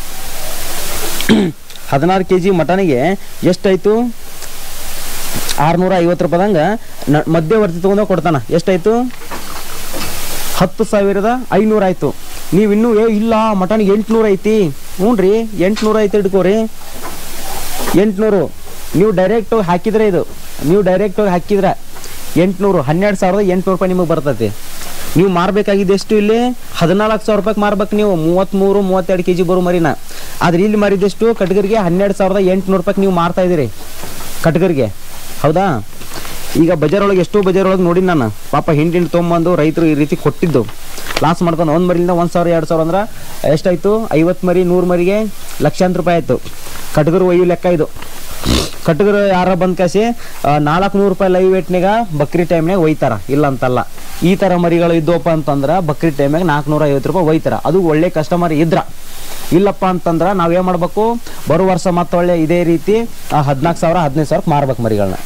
ಹದಿನಾರು ಕೆ ಜಿ ಮಟನಿಗೆ ಎಷ್ಟಾಯ್ತು ಆರುನೂರ ಐವತ್ತು ರೂಪಾಯಿದಂಗೆ ನ ಮಧ್ಯವರ್ತಿ ತೊಗೊಂಡು ಕೊಡ್ತಾನ ಎಷ್ಟಾಯ್ತು ಹತ್ತು ಸಾವಿರದ ಐನೂರು ಆಯ್ತು ನೀವು ಇನ್ನೂ ಏ ಇಲ್ಲ ಮಟನ್ಗೆ ಎಂಟ್ನೂರು ಐತಿ ಹ್ಞೂ ರೀ ಎಂಟ್ನೂರು ಐತಿ ಹಿಡ್ಕೋರಿ ಎಂಟ್ನೂರು ನೀವು ಡೈರೆಕ್ಟ್ ಹಾಕಿದ್ರೆ ಇದು ನೀವು ಡೈರೆಕ್ಟ್ ಹಾಕಿದ್ರೆ ಎಂಟ್ನೂರು ಹನ್ನೆರಡು ಸಾವಿರದ ಎಂಟ್ನೂರು ರೂಪಾಯಿ ನಿಮಗೆ ಬರ್ತೈತಿ ನೀವು ಮಾರಬೇಕಾಗಿದ್ದು ಎಷ್ಟು ಇಲ್ಲಿ ಹದಿನಾಲ್ಕು ಸಾವಿರ ರೂಪಾಯಿಗೆ ಮಾರ್ಬೇಕು ನೀವು ಮೂವತ್ತ್ಮೂರು ಮೂವತ್ತೆರಡು ಕೆ ಜಿ ಬರೋ ಮರಿನ ಆದ್ರೆ ಇಲ್ಲಿ ಮಾರಿದಷ್ಟು ಕಟ್ಗರಿಗೆ ಹನ್ನೆರಡು ಸಾವಿರದ ಎಂಟ್ನೂರು ರೂಪಾಯಿಗೆ ನೀವು ಮಾರ್ತಾ ಇದ್ದೀರಿ ಕಟ್ಗರಿಗೆ ಹೌದಾ ಈಗ ಬಜಾರ್ ಒಳಗೆ ಎಷ್ಟೋ ಬಜಾರ್ ಒಳಗೆ ನೋಡಿ ನಾನು ಪಾಪ ಹಿಂಡಿ ಹಿಂಡಿ ತೊಗೊಂಬಂದು ರೈತರು ಈ ರೀತಿ ಕೊಟ್ಟಿದ್ದು ಲಾಸ್ ಮಾಡ್ಕೊಂಡು ಒಂದು ಮರಿಯಿಂದ ಒಂದು ಸಾವಿರ ಎರಡು ಸಾವಿರ ಅಂದ್ರೆ ಎಷ್ಟಾಯ್ತು ಐವತ್ತು ಮರಿ ನೂರು ಮರಿಗೆ ಲಕ್ಷಾಂತರ ರೂಪಾಯಿ ಆಯಿತು ಕಟ್ಗರು ಒಯ್ಯು ಲೆಕ್ಕ ಇದು ಕಟ್ಗರು ಯಾರ ಬಂದ್ ಕಾಸಿ ನಾಲ್ಕು ನೂರು ರೂಪಾಯಿ ಲೈವ್ ವೇಟ್ನಾಗ ಬಕ್ರಿ ಟೈಮ್ನಾಗ ಒಯ್ತಾರ ಇಲ್ಲ ಅಂತಲ್ಲ ಈ ಥರ ಮರಿಗಳು ಇದ್ದವಪ್ಪ ಅಂತಂದ್ರೆ ಬಕ್ರಿ ಟೈಮ್ನಾಗ ನಾಲ್ಕುನೂರ ಐವತ್ತು ರೂಪಾಯಿ ಒಯ್ತಾರ ಅದು ಒಳ್ಳೆ ಕಸ್ಟಮರ್ ಇದ್ರ ಇಲ್ಲಪ್ಪ ಅಂತಂದ್ರೆ ನಾವೇನು ಮಾಡ್ಬೇಕು ಬರೋ ವರ್ಷ ಮತ್ತೊಳ್ಳೆ ಇದೇ ರೀತಿ ಹದಿನಾಲ್ಕು ಸಾವಿರ ಹದಿನೈದು ಸಾವಿರಕ್ಕೆ ಮಾರ್ಬೇಕು ಮರಿಗಳನ್ನ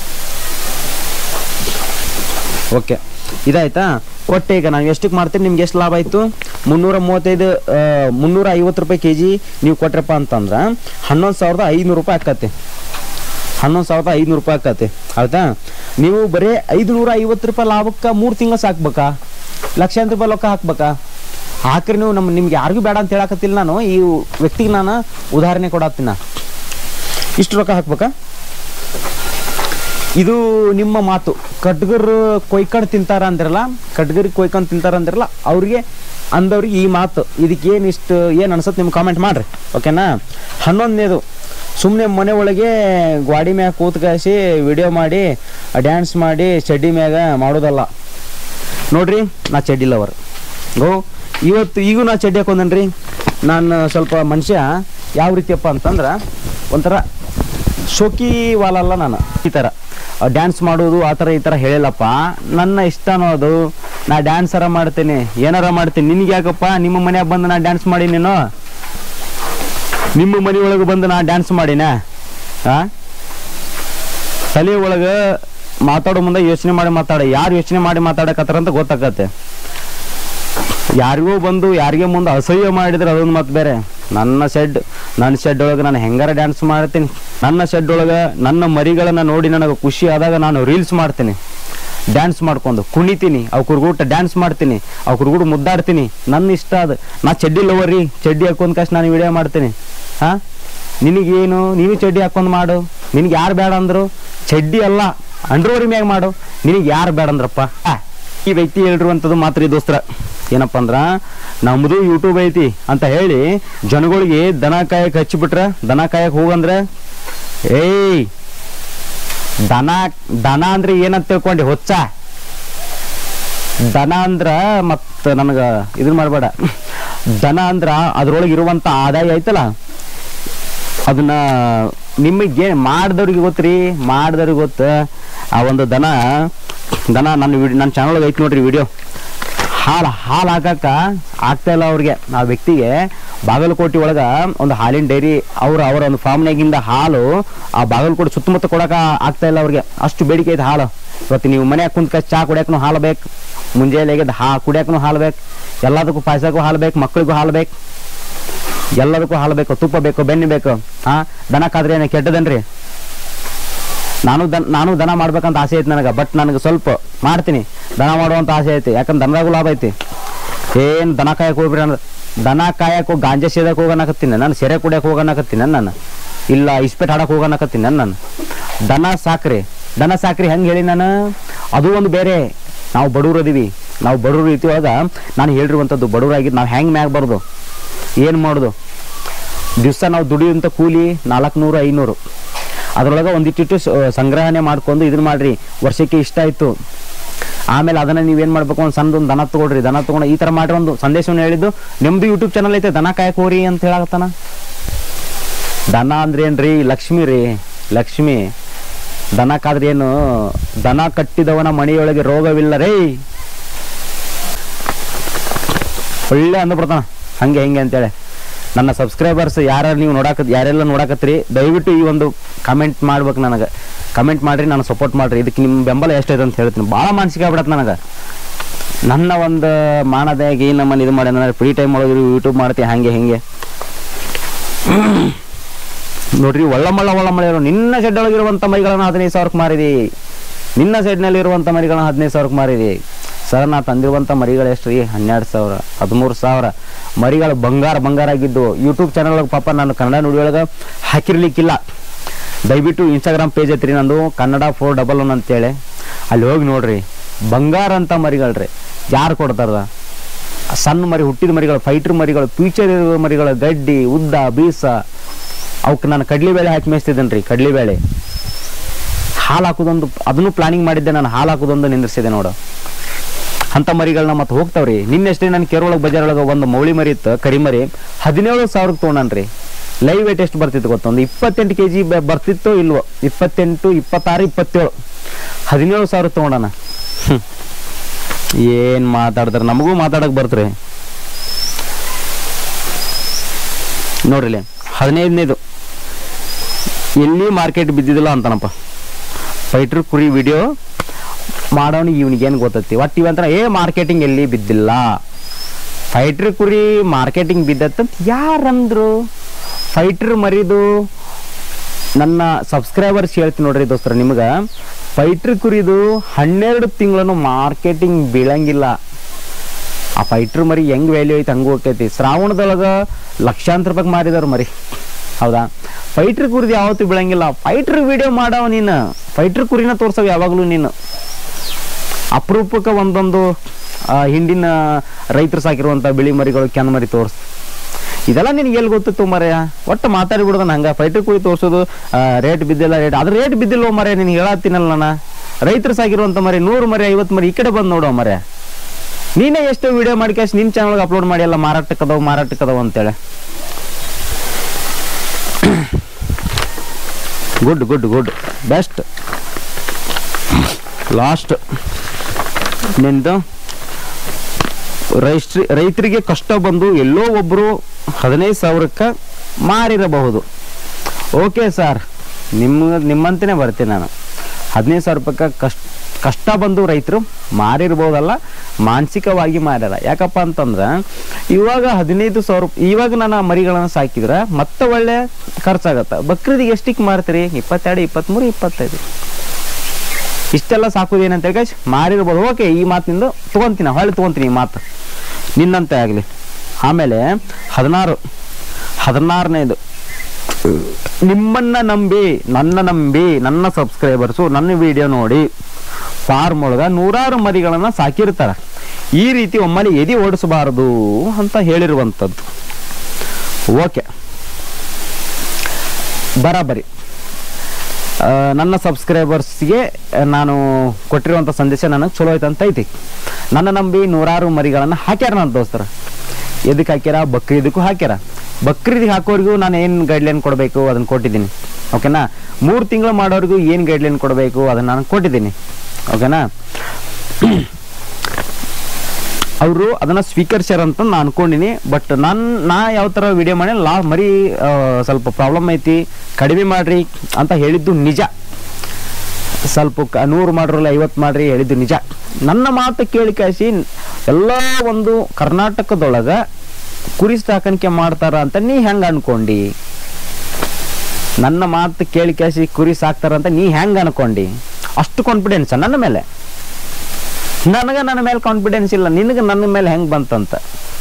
ಓಕೆ ಇದಾಯ್ತಾ ಒಟ್ಟೆ ಈಗ ನಾವು ಎಷ್ಟಕ್ಕೆ ಮಾಡ್ತೀರಿ ನಿಮ್ಗೆ ಎಷ್ಟು ಲಾಭ ಆಯಿತು ಮುನ್ನೂರ ಮೂವತ್ತೈದು ಆ, ಮುನ್ನೂರ ಐವತ್ತು ರೂಪಾಯಿ ಕೆ ಜಿ ನೀವು ಕೊಟ್ರಪ್ಪ ಅಂತಂದ್ರೆ ಹನ್ನೊಂದು ಸಾವಿರದ ಐದುನೂರು ರೂಪಾಯಿ ಆಕತ್ತೆ ಹನ್ನೊಂದು ಸಾವಿರದ ಐದುನೂರು ರೂಪಾಯಿ ಆಕತ್ತೆ ಆಯ್ತಾ ನೀವು ಬರೀ ಐದುನೂರ ಐವತ್ತು ರೂಪಾಯಿ ಲಾಭಕ್ಕೆ ಮೂರು ತಿಂಗಳು ಸಾಕ್ಬೇಕಾ ಲಕ್ಷಾಂತರ ರೂಪಾಯಿ ರೊಕ್ಕ ಹಾಕ್ಬೇಕಾ ಹಾಕ್ರಿ ನೀವು ನಮ್ಮ ನಿಮ್ಗೆ ಯಾರಿಗೂ ಬೇಡ ಅಂತ ಹೇಳಕತ್ತಿಲ್ಲ ನಾನು ಈ ವ್ಯಕ್ತಿಗೆ ನಾನು ಉದಾಹರಣೆ ಕೊಡತ್ತೀನಿ ಇಷ್ಟು ರೊಕ್ಕ ಹಾಕ್ಬೇಕಾ ಇದು ನಿಮ್ಮ ಮಾತು ಕಟ್ಗರು ಕೊಯ್ಕೊಂಡು ತಿಂತಾರ ಅಂದಿರಲ್ಲ ಕಟ್ಗರಿಗೆ ಕೊಯ್ಕೊಂಡು ತಿಂತಾರ ಅಂದಿರಲ್ಲ ಅವ್ರಿಗೆ ಅಂದವ್ರಿಗೆ ಈ ಮಾತು ಇದಕ್ಕೆ ಏನು ಇಷ್ಟು ಏನು ಅನ್ಸತ್ತೆ ನಿಮ್ಗೆ ಕಾಮೆಂಟ್ ಮಾಡ್ರಿ ಓಕೆನಾ ಹನ್ನೊಂದನೇದು ಸುಮ್ಮನೆ ಮನೆ ಒಳಗೆ ಗ್ವಾಡಿ ಮ್ಯಾಗ ಕೂತ್ಕಾಸಿ ವಿಡಿಯೋ ಮಾಡಿ ಡ್ಯಾನ್ಸ್ ಮಾಡಿ ಚಡ್ಡಿ ಮ್ಯಾಗ ಮಾಡೋದಲ್ಲ ನೋಡ್ರಿ ನಾ ಚಡ್ಡಿ ಲವರ್ ಗೋ ಇವತ್ತು ಈಗೂ ನಾ ಚಡ್ಡಿ ಹಾಕೊಂಡನ್ರಿ ನಾನು ಸ್ವಲ್ಪ ಮನುಷ್ಯ ಯಾವ ರೀತಿಯಪ್ಪ ಅಂತಂದ್ರೆ ಒಂಥರ ಶೋಕಿ ವಾಲಲ್ಲ ನಾನು ಈ ಥರ ಡ್ಯಾನ್ಸ್ ಮಾಡೋದು ಆ ಥರ ಈ ಥರ ಹೇಳಿಲ್ಲಪ್ಪ ನನ್ನ ಇಷ್ಟ ಅನ್ನೋದು ನಾ ಡ್ಯಾನ್ಸರ ಮಾಡ್ತೀನಿ ಏನಾರ ಮಾಡ್ತೀನಿ ನಿನ್ಗೆ ಯಾಕಪ್ಪ ನಿಮ್ಮ ಮನ್ಯಾಗ ಬಂದು ನಾ ಡ್ಯಾನ್ಸ್ ಮಾಡಿ ನೀನು ನಿಮ್ಮ ಮನೆಯೊಳಗೆ ಬಂದು ನಾ ಡ್ಯಾನ್ಸ್ ಮಾಡಿನ ಆ ತಲೆ ಒಳಗೆ ಮಾತಾಡೋ ಮುಂದೆ ಯೋಚನೆ ಮಾಡಿ ಮಾತಾಡ ಯಾರು ಯೋಚನೆ ಮಾಡಿ ಮಾತಾಡಕತ್ತಾರ ಅಂತ ಗೊತ್ತಾಗತ್ತೆ ಯಾರಿಗೋ ಬಂದು ಯಾರಿಗೆ ಮುಂದೆ ಅಸಹ್ಯ ಮಾಡಿದ್ರೆ ಅದೊಂದು ಮತ್ತೆ ಬೇರೆ ನನ್ನ ಶೆಡ್ ನನ್ನ ಶೆಡ್ ಒಳಗೆ ನಾನು ಹೆಂಗಾರ ಡ್ಯಾನ್ಸ್ ಮಾಡ್ತೀನಿ ನನ್ನ ಶೆಡ್ ಒಳಗೆ ನನ್ನ ಮರಿಗಳನ್ನ ನೋಡಿ ನನಗೆ ಖುಷಿ ಆದಾಗ ನಾನು ರೀಲ್ಸ್ ಮಾಡ್ತೀನಿ ಡ್ಯಾನ್ಸ್ ಮಾಡ್ಕೊಂಡು ಕುಣಿತೀನಿ ಅವ್ ಕುರ್ಗುಟ ಡ್ಯಾನ್ಸ್ ಮಾಡ್ತೀನಿ ಅವ್ ಕುರ್ಗುಡು ಮುದ್ದಾಡ್ತೀನಿ ನನ್ನ ಇಷ್ಟ ಅದು ನಾ ಚಡ್ಡಿ ಲವರಿ ಚಡ್ಡಿ ಹಾಕೊಂಡ್ ಕಷ್ಟ ನಾನು ವಿಡಿಯೋ ಮಾಡ್ತೀನಿ ಹಾ ನಿನಗೇನು ನೀನು ಚಡ್ಡಿ ಹಾಕೊಂಡ್ ಮಾಡು ನಿನಗೆ ಯಾರು ಬೇಡ ಅಂದ್ರು ಚಡ್ಡಿ ಅಲ್ಲ ಅಂಡ್ರೋರಿ ಮ್ಯಾಗ ಮಾಡು ನಿನಗೆ ಯಾರು ಬೇಡ ಅಂದ್ರಪ್ಪ ಆ, ಈ ವ್ಯಕ್ತಿ ಹೇಳಿರುವಂಥದ್ದು ಮಾತ್ರ ಈ ದೋಸ್ತರ ಏನಪ್ಪ ಅಂದ್ರ ನಮ್ದು ಯೂಟ್ಯೂಬ್ ಐತಿ ಅಂತ ಹೇಳಿ ಜನಗಳಿಗೆ ದನ ಕಾಯಕ್ ಹಚ್ಚಿಬಿಟ್ರ ದನ ಕಾಯಕ್ ಹೋಗಂದ್ರೆ ಏಯ್ ದನ ದನ ಅಂದ್ರೆ ಏನಂತ ತಿಳ್ಕೊಂಡಿ ಹೊಚ್ಚ ದನ ಅಂದ್ರ ಮತ್ತ ನನಗ ಇದನ್ನ ಮಾಡಬೇಡ ದನ ಅಂದ್ರ ಅದ್ರೊಳಗೆ ಇರುವಂತ ಆದಾಯ ಐತಲ್ಲ ಅದನ್ನ ನಿಮಗೆ ಮಾಡ್ದವ್ರಿಗೆ ಗೊತ್ತ್ರಿ ಮಾಡ್ದವ್ರಿಗೆ ಗೊತ್ತ ಆ ಒಂದು ದನ ದನ ನನ್ನ ವಿಡಿಯೋ ನನ್ನ ಚಾನಲ್ ಐತಿ ನೋಡ್ರಿ ವಿಡಿಯೋ ಹಾಲು ಹಾಲು ಹಾಕಕ್ಕ ಆಗ್ತಾ ಇಲ್ಲ ಅವ್ರಿಗೆ ಆ ವ್ಯಕ್ತಿಗೆ ಬಾಗಲಕೋಟೆ ಒಳಗ ಒಂದು ಹಾಲಿನ ಡೈರಿ ಅವ್ರ ಅವರ ಒಂದು ಫಾರ್ಮ್ನಾಗಿಂದ ಹಾಲು ಆ ಬಾಗಲಕೋಟೆ ಸುತ್ತಮುತ್ತ ಕೊಡಕ ಆಗ್ತಾ ಇಲ್ಲ ಅವ್ರಿಗೆ ಅಷ್ಟು ಬೇಡಿಕೆ ಐತೆ ಹಾಲು ಇವತ್ತು ನೀವು ಮನ್ಯಾಗ ಕುಂತ್ಕ ಚಾ ಕುಡಿಯಕ್ಕೂ ಹಾಲು ಬೇಕು ಮುಂಜಾನೆ ಹಾ ಕುಡಿಯಕ್ಕೂ ಹಾಲು ಬೇಕು ಎಲ್ಲದಕ್ಕೂ ಪಾಯಸಕ್ಕೂ ಹಾಲು ಬೇಕು ಮಕ್ಕಳಿಗೂ ಹಾಲು ಬೇಕು ಎಲ್ಲದಕ್ಕೂ ಹಾಲು ಬೇಕು ತುಪ್ಪ ಬೇಕು ಬೆಣ್ಣೆ ಬೇಕು ಹಾ ದನ ಕಾದ್ರೆ ಏನು ಕೆಟ್ಟದನ್ರಿ ನಾನು ದನ ನಾನು ದನ ಮಾಡ್ಬೇಕಂತ ಆಸೆ ಐತಿ ನನಗೆ ಬಟ್ ನನಗೆ ಸ್ವಲ್ಪ ಮಾಡ್ತೀನಿ ದನ ಮಾಡುವಂತ ಆಸೆ ಐತಿ ಯಾಕಂದ್ರೆ ದನದಾಗೂ ಲಾಭ ಐತಿ ಏನ್ ದನ ಕಾಯಕ್ ಹೋಗ್ಬಿಡ್ರಿ ಅನ್ನೋದು ದನ ಕಾಯಕ್ ಹೋಗಿ ಗಾಂಜಾ ಸೇದಕ್ ಹೋಗನಕತ್ತೀನಿ ನಾನು ಸೆರೆ ಕುಡಿಯಕ್ ಹೋಗನಕತ್ತೀನಿ ನಾನು ಇಲ್ಲ ಇಸ್ಪೆಟ್ ಹಾಡಕ್ ಹೋಗನಕತ್ತೀನಿ ನಾನು ದನ ಸಾಕ್ರಿ ದನ ಸಾಕ್ರಿ ಹೆಂಗ್ ಹೇಳಿ ನಾನು ಅದು ಒಂದು ಬೇರೆ ನಾವು ಬಡವ್ರು ಅದೀವಿ ನಾವು ಬಡವ್ರ ರೀತಿ ಒಳಗ ನಾನು ಹೇಳಿರುವಂಥದ್ದು ಬಡವರಾಗಿದ್ದು ನಾವು ಹೆಂಗ್ ಮ್ಯಾಗ ಬರೋದು ಏನು ಮಾಡೋದು ದಿವಸ ನಾವು ದುಡಿಯುವಂಥ ಕೂಲಿ ನಾಲ್ಕುನೂರು ಐನೂರು ಅದರೊಳಗೆ ಒಂದಿಟ್ಟಿಟ್ಟು ಸ- ಸಂಗ್ರಹಣೆ ಮಾಡ್ಕೊಂಡು ಇದನ್ನ ಮಾಡ್ರಿ ವರ್ಷಕ್ಕೆ ಇಷ್ಟ ಆಯ್ತು ಆಮೇಲೆ ಅದನ್ನ ನೀವೇನ್ ಮಾಡ್ಬೇಕು ಒಂದು ಸಣ್ಣದೊಂದು ದನ ತಗೊಳ್ರಿ ದನ ತಗೊಂಡು ಈ ತರ ಮಾಡ್ರಿ ಒಂದು ಸಂದೇಶವನ್ನು ಹೇಳಿದ್ದು ನಿಮ್ದು ಯೂಟ್ಯೂಬ್ ಚಾನಲ್ ಐತೆ ದನ ಕಾಯಕ್ ಹೋರಿ ಅಂತ ಹೇಳಕತ್ತಾನ ದನ ಅಂದ್ರೆ ಏನ್ರಿ ಲಕ್ಷ್ಮಿ ರೀ ಲಕ್ಷ್ಮಿ ದನ ಕಾದ್ರೆ ಏನು ದನ ಕಟ್ಟಿದವನ ಮನೆಯೊಳಗೆ ರೋಗವಿಲ್ಲ ರೇ ಒಳ್ಳೆ ಅಂದ್ಬಿಡ್ತಾನ ಹಂಗೆ ಹೆಂಗೆ ಅಂತೇಳಿ ನನ್ನ ಸಬ್ಸ್ಕ್ರೈಬರ್ಸ್ ಯಾರು ನೀವು ನೋಡಾಕ ಯಾರೆಲ್ಲ ನೋಡಾಕತ್ರಿ ದಯವಿಟ್ಟು ಈ ಒಂದು ಕಮೆಂಟ್ ಮಾಡ್ಬೇಕು ನನಗೆ ಕಮೆಂಟ್ ಮಾಡ್ರಿ ನಾನು ಸಪೋರ್ಟ್ ಮಾಡ್ರಿ ಇದಕ್ಕೆ ನಿಮ್ಮ ಬೆಂಬಲ ಎಷ್ಟೈತೆ ಅಂತ ಹೇಳ್ತೀನಿ ಭಾಳ ಮಾನಸಿಕ ಆಗ್ಬಿಡತ್ತೆ ನನಗೆ ನನ್ನ ಒಂದು ಮಾನದಾಗಿ ನಮ್ಮನ್ನು ಇದು ಮಾಡಿ ನಾನು ಫ್ರೀ ಟೈಮ್ ಒಳಗೆ ಯೂಟ್ಯೂಬ್ ಮಾಡ್ತೀನಿ ಹಾಗೆ ಹಿಂಗೆ ನೋಡ್ರಿ ಒಳ್ಳಮಳ್ಳ ಒಳ್ಳಮಳ್ಳ ಇರೋ ನಿನ್ನ ಶೆಡ್ ಒಳಗಿರುವಂಥ ಮರಿಗಳನ್ನ ಹದಿನೈದು ಸಾವಿರಕ್ಕೆ ಮಾರಿದಿ ನಿನ್ನ ಶೆಡ್ನಲ್ಲಿ ಇರುವಂಥ ಮರಿಗಳನ್ನ ಹದಿನೈದು ಸಾವಿರಕ್ಕೆ ಮಾರಿದಿ ಸರ್ ನಾ ತಂದಿರುವಂಥ ಮರಿಗಳು ಎಷ್ಟು ರೀ ಹನ್ನೆರಡು ಸಾವಿರ ಹದಿಮೂರು ಸಾವಿರ ಮರಿಗಳು ಬಂಗಾರ ಬಂಗಾರ ಆಗಿದ್ದು ಯೂಟ್ಯೂಬ್ ಚಾನಲ್ ಒಳಗೆ ಪಾಪ ನಾನು ಕನ್ನಡ ನುಡಿ ಒಳಗೆ ಹಾಕಿರ್ಲಿಕ್ಕಿಲ್ಲ ದಯವಿಟ್ಟು ಇನ್ಸ್ಟಾಗ್ರಾಮ್ ಪೇಜ್ ಐತ್ರಿ ನಂದು ಕನ್ನಡ ಫೋರ್ ಡಬಲ್ ಒನ್ ಅಂತೇಳಿ ಅಲ್ಲಿ ಹೋಗಿ ನೋಡ್ರಿ ಬಂಗಾರ ಅಂತ ಮರಿಗಳ್ರಿ ಯಾರು ಕೊಡ್ತಾರ ಸಣ್ಣ ಮರಿ ಹುಟ್ಟಿದ ಮರಿಗಳು ಫೈಟರ್ ಮರಿಗಳು ಫ್ಯೂಚರ್ ಇರುವ ಮರಿಗಳು ಗಡ್ಡಿ ಉದ್ದ ಬೀಸ ಅವಕ್ಕೆ ನಾನು ಕಡ್ಲಿಬೇಳೆ ಹಾಕಿ ಮೇಯಿಸ್ತಿದ್ದೇನೆ ರೀ ಕಡ್ಲಿಬೇಳೆ ಹಾಲು ಹಾಕೋದೊಂದು ಅದನ್ನು ಪ್ಲಾನಿಂಗ್ ಮಾಡಿದ್ದೆ ನಾನು ಹಾಲು ಹಾಕೋದೊಂದು ನಿಂದಿರ್ಸಿದೆ ನೋಡು ಅಂತ ಮರಿಗಳನ್ನ ಮತ್ತೆ ಹೋಗ್ತಾವ್ರಿ ನಿನ್ನೆಷ್ಟೇ ನಾನು ಕೆರೊಳಗೆ ಬಜಾರ್ ಒಳಗೆ ಒಂದು ಮೌಳಿ ಮರಿ ಇತ್ತು ಕರಿಮರಿ ಹದಿನೇಳು ಸಾವಿರಕ್ಕೆ ತೊಗೊಂಡ್ರಿ ಲೈವ್ ವೇಟ್ ಎಷ್ಟು ಬರ್ತಿತ್ತು ಗೊತ್ತ ಒಂದು ಇಪ್ಪತ್ತೆಂಟು ಕೆ ಜಿ ಬರ್ತಿತ್ತೋ ಇಲ್ವೋ ಇಪ್ಪತ್ತೆಂಟು ಇಪ್ಪತ್ತಾರು ಇಪ್ಪತ್ತೇಳು ಹದಿನೇಳು ಸಾವಿರ ತೊಗೊಂಡನ ಏನ್ ಮಾತಾಡ್ತಾರೆ ನಮಗೂ ಮಾತಾಡಕ್ ಬರ್ತ್ರಿ ನೋಡ್ರಿ ಇಲ್ಲಿ, ಹದಿನೈದನೇದು ಎಲ್ಲಿ ಮಾರ್ಕೆಟ್ ಬಿದ್ದಿದ್ದಿಲ್ಲ ಅಂತಾನಪ್ಪ ಫೈಟ್ರ್ ಕುರಿ ವಿಡಿಯೋ ಮಾಡೋನಿಗೆ ಇವನಿಗೆ ಏನು ಗೊತ್ತೈತಿ ಒಟ್ಟು ಇವಂತರ ಏ ಮಾರ್ಕೆಟಿಂಗ್ ಎಲ್ಲಿ ಬಿದ್ದಿಲ್ಲ ಫೈಟ್ರ್ ಕುರಿ ಮಾರ್ಕೆಟಿಂಗ್ ಬಿದ್ದತ್ತಂತ ಯಾರಂದ್ರು ಫೈಟ್ರ್ ಮರಿದು ನನ್ನ ಸಬ್ಸ್ಕ್ರೈಬರ್ಸ್ ಹೇಳ್ತೀನಿ ನೋಡ್ರಿ ದೋಸ್ತರ ನಿಮ್ಗೆ ಫೈಟ್ರ್ ಕುರಿದು ಹನ್ನೆರಡು ತಿಂಗಳನ್ನು ಮಾರ್ಕೆಟಿಂಗ್ ಬೀಳಂಗಿಲ್ಲ ಆ ಫೈಟ್ರ್ ಮರಿ ಹೆಂಗ್ ವ್ಯಾಲ್ಯೂ ಐತೆ ಹಂಗೂ ಹೋಗ್ತೈತಿ ಶ್ರಾವಣದೊಳಗ ಲಕ್ಷಾಂತರ ರೂಪಾಯಿಗೆ ಮಾರಿದವ್ರು ಮರಿ ಹೌದಾ ಫೈಟ್ರ್ ಕುರಿದು ಯಾವತ್ತೂ ಬೀಳಂಗಿಲ್ಲ ಫೈಟ್ರ್ ವಿಡಿಯೋ ಮಾಡವ ನೀನು ಫೈಟ್ರ್ ಕುರಿನ ತೋರ್ಸವ ಯಾವಾಗಲೂ ನೀನು ಅಪರೂಪಕ್ಕೆ ಒಂದೊಂದು ಆ, ಹಿಂಡಿನ ರೈತರು ಸಾಕಿರುವಂಥ ಬಿಳಿ ಮರಿಗಳು ಕೆನ್ ಮರಿ ತೋರ್ಸ್ ಇದೆಲ್ಲ ನಿನಗೆ ಎಲ್ಲಿ ಗೊತ್ತಿತ್ತು ಮರೆಯ ಒಟ್ಟು ಮಾತಾಡಿಬಿಡ್ದ ಹಂಗ ಫೈಟರ್ ಕುರಿ ತೋರ್ಸೋದು ರೇಟ್ ಬಿದ್ದಿಲ್ಲ ರೇಟ್ ಅದ್ರ ರೇಟ್ ಬಿದ್ದಿಲ್ಲ ಮರೆ ನಿನಗೆ ಹೇಳತ್ತೀನಲ್ಲ ನಾನು ರೈತರು ಸಾಕಿರುವಂಥ ಮರಿ ನೂರು ಮರಿ ಐವತ್ತು ಮರಿ ಈ ಕಡೆ ಬಂದು ನೋಡೋ ಮರೆ ನೀನೇ ಎಷ್ಟು ವಿಡಿಯೋ ಮಾಡಿ ಕ್ಯಾಶ್ ನಿನ್ನ ಚಾನಲ್ಗೆ ಅಪ್ಲೋಡ್ ಮಾಡಿ ಎಲ್ಲ ಮಾರಾಟಕ್ಕೆ ಅದಾವ ಮಾರಾಟಕ್ಕೆ ಅದಾವ ಅಂತೇಳಿ good good good best last ನಿಂದು ರೈಸ್ಟ್ರಿ ರೈತರಿಗೆ ಕಷ್ಟ ಬಂದು ಎಲ್ಲೋ ಒಬ್ಬರು ಹದಿನೈದು ಸಾವಿರಕ್ಕೆ ಮಾರಿರಬಹುದು ಓಕೆ ಸರ್ ನಿಮ್ಮ ನಿಮ್ಮಂತೆಯೇ ಬರ್ತೀನಿ ನಾನು ಹದಿನೈದು ಸಾವಿರ ರೂಪಾಯಿಗೆ ಕಷ್ಟ ಕಷ್ಟ ಬಂದು ರೈತರು ಮಾರಿರ್ಬೋದಲ್ಲ ಮಾನಸಿಕವಾಗಿ ಮಾರ್ಯಾರ ಯಾಕಪ್ಪ ಅಂತಂದ್ರೆ ಇವಾಗ ಹದಿನೈದು ಸಾವಿರ ರೂಪಾಯಿ ಇವಾಗ ನಾನು ಆ ಮರಿಗಳನ್ನು ಸಾಕಿದ್ರೆ ಮತ್ತೆ ಒಳ್ಳೆ ಖರ್ಚಾಗತ್ತೆ ಬಕ್ರೀದಿಗೆ ಎಷ್ಟಿಗೆ ಮಾರ್ತೀರಿ ಇಪ್ಪತ್ತೆರಡು ಇಪ್ಪತ್ತ್ಮೂರು ಇಪ್ಪತ್ತೈದು ಇಷ್ಟೆಲ್ಲ ಸಾಕೋದು ಏನಂತ ಹೇಳಿ guys, ಮಾರಿರ್ಬೋದು ಓಕೆ ಈ ಮಾತಿನಿಂದ ತೊಗೊಂತೀನಿ ಹೊಳ್ಳಿ ತೊಗೊಂತೀನಿ ಈ ಮಾತು ನಿನ್ನಂತೆ ಆಗಲಿ ಆಮೇಲೆ ಹದಿನಾರು ಹದಿನಾರನೇದು ನಿಮ್ಮನ್ನ ನಂಬಿ ನನ್ನ ನಂಬಿ ನನ್ನ ಸಬ್ಸ್ಕ್ರೈಬರ್ಸು ನನ್ನ ವಿಡಿಯೋ ನೋಡಿ ಫಾರ್ಮ್ ಒಳಗ ನೂರಾರು ಮರಿಗಳನ್ನ ಸಾಕಿರ್ತಾರ ಈ ರೀತಿ ಒಮ್ಮೆ ಎದಿ ಓಡಿಸಬಾರದು ಅಂತ ಹೇಳಿರುವಂಥದ್ದು ಓಕೆ ಬರಾಬರಿ ಆ, ನನ್ನ ಸಬ್ಸ್ಕ್ರೈಬರ್ಸ್ಗೆ ನಾನು ಕೊಟ್ಟಿರುವಂಥ ಸಂದೇಶ ನನಗೆ ಚಲೋ ಐತೆ ಅಂತ ಐತಿ ನನ್ನ ನಂಬಿ ನೂರಾರು ಮರಿಗಳನ್ನು ಹಾಕ್ಯಾರ ನನ್ನ ದೋಸ್ತರ ಎದಕ್ಕೆ ಹಾಕ್ಯಾರ ಬಕ್ರೀದಕ್ಕೂ ಹಾಕ್ಯಾರ ಬಕ್ರೀದಿಗೆ ಹಾಕೋರಿಗೂ ನಾನು ಏನು ಗೈಡ್ಲೈನ್ ಕೊಡಬೇಕು ಅದನ್ನು ಕೊಟ್ಟಿದ್ದೀನಿ ಓಕೆನಾ ಮೂರು ತಿಂಗಳು ಮಾಡೋರಿಗೂ ಏನು ಗೈಡ್ಲೈನ್ ಕೊಡಬೇಕು ಅದನ್ನು ನಾನು ಕೊಟ್ಟಿದ್ದೀನಿ ಓಕೆನಾ ಅವರು ಅದನ್ನ ಸ್ವೀಕರಿಸ್ಯಾರ ಅಂತ ನಾನು ಅನ್ಕೊಂಡಿನಿ ಬಟ್ ನಾನು ನಾ ಯಾವ ಥರ ವಿಡಿಯೋ ಮಾಡಿ ಲಾ ಮರಿ ಆ, ಸ್ವಲ್ಪ ಪ್ರಾಬ್ಲಮ್ ಐತಿ ಕಡಿಮೆ ಮಾಡ್ರಿ ಅಂತ ಹೇಳಿದ್ದು ನಿಜ ಸ್ವಲ್ಪ ಕ- ನೂರು ಮಾಡ್ರಲ್ಲ ಐವತ್ತು ಮಾಡ್ರಿ ಹೇಳಿದ್ದು ನಿಜ ನನ್ನ ಮಾತು ಕೇಳಿ ಕಾಯಿಸಿ ಎಲ್ಲ ಒಂದು ಕರ್ನಾಟಕದೊಳಗ ಕುರಿ ಸಾಕಾಣಿಕೆ ಮಾಡ್ತಾರ ಅಂತ ನೀ ಹೆಂಗ ಅನ್ಕೊಂಡಿ ನನ್ನ ಮಾತು ಕೇಳಿ ಕಾಯಿಸಿ ಕುರಿ ಸಾಕ್ತಾರ ಅಂತ ನೀ ಹೆಂಗ ಅನ್ಕೊಂಡಿ ಅಷ್ಟು ಕಾನ್ಫಿಡೆನ್ಸ್ ನನ್ನ ಮೇಲೆ ನನಗೆ ನನ್ನ ಮೇಲೆ ಕಾನ್ಫಿಡೆನ್ಸ್ ಇಲ್ಲ ನಿನಗೆ ನನ್ನ ಮೇಲೆ ಹೆಂಗೆ ಬಂತಂತ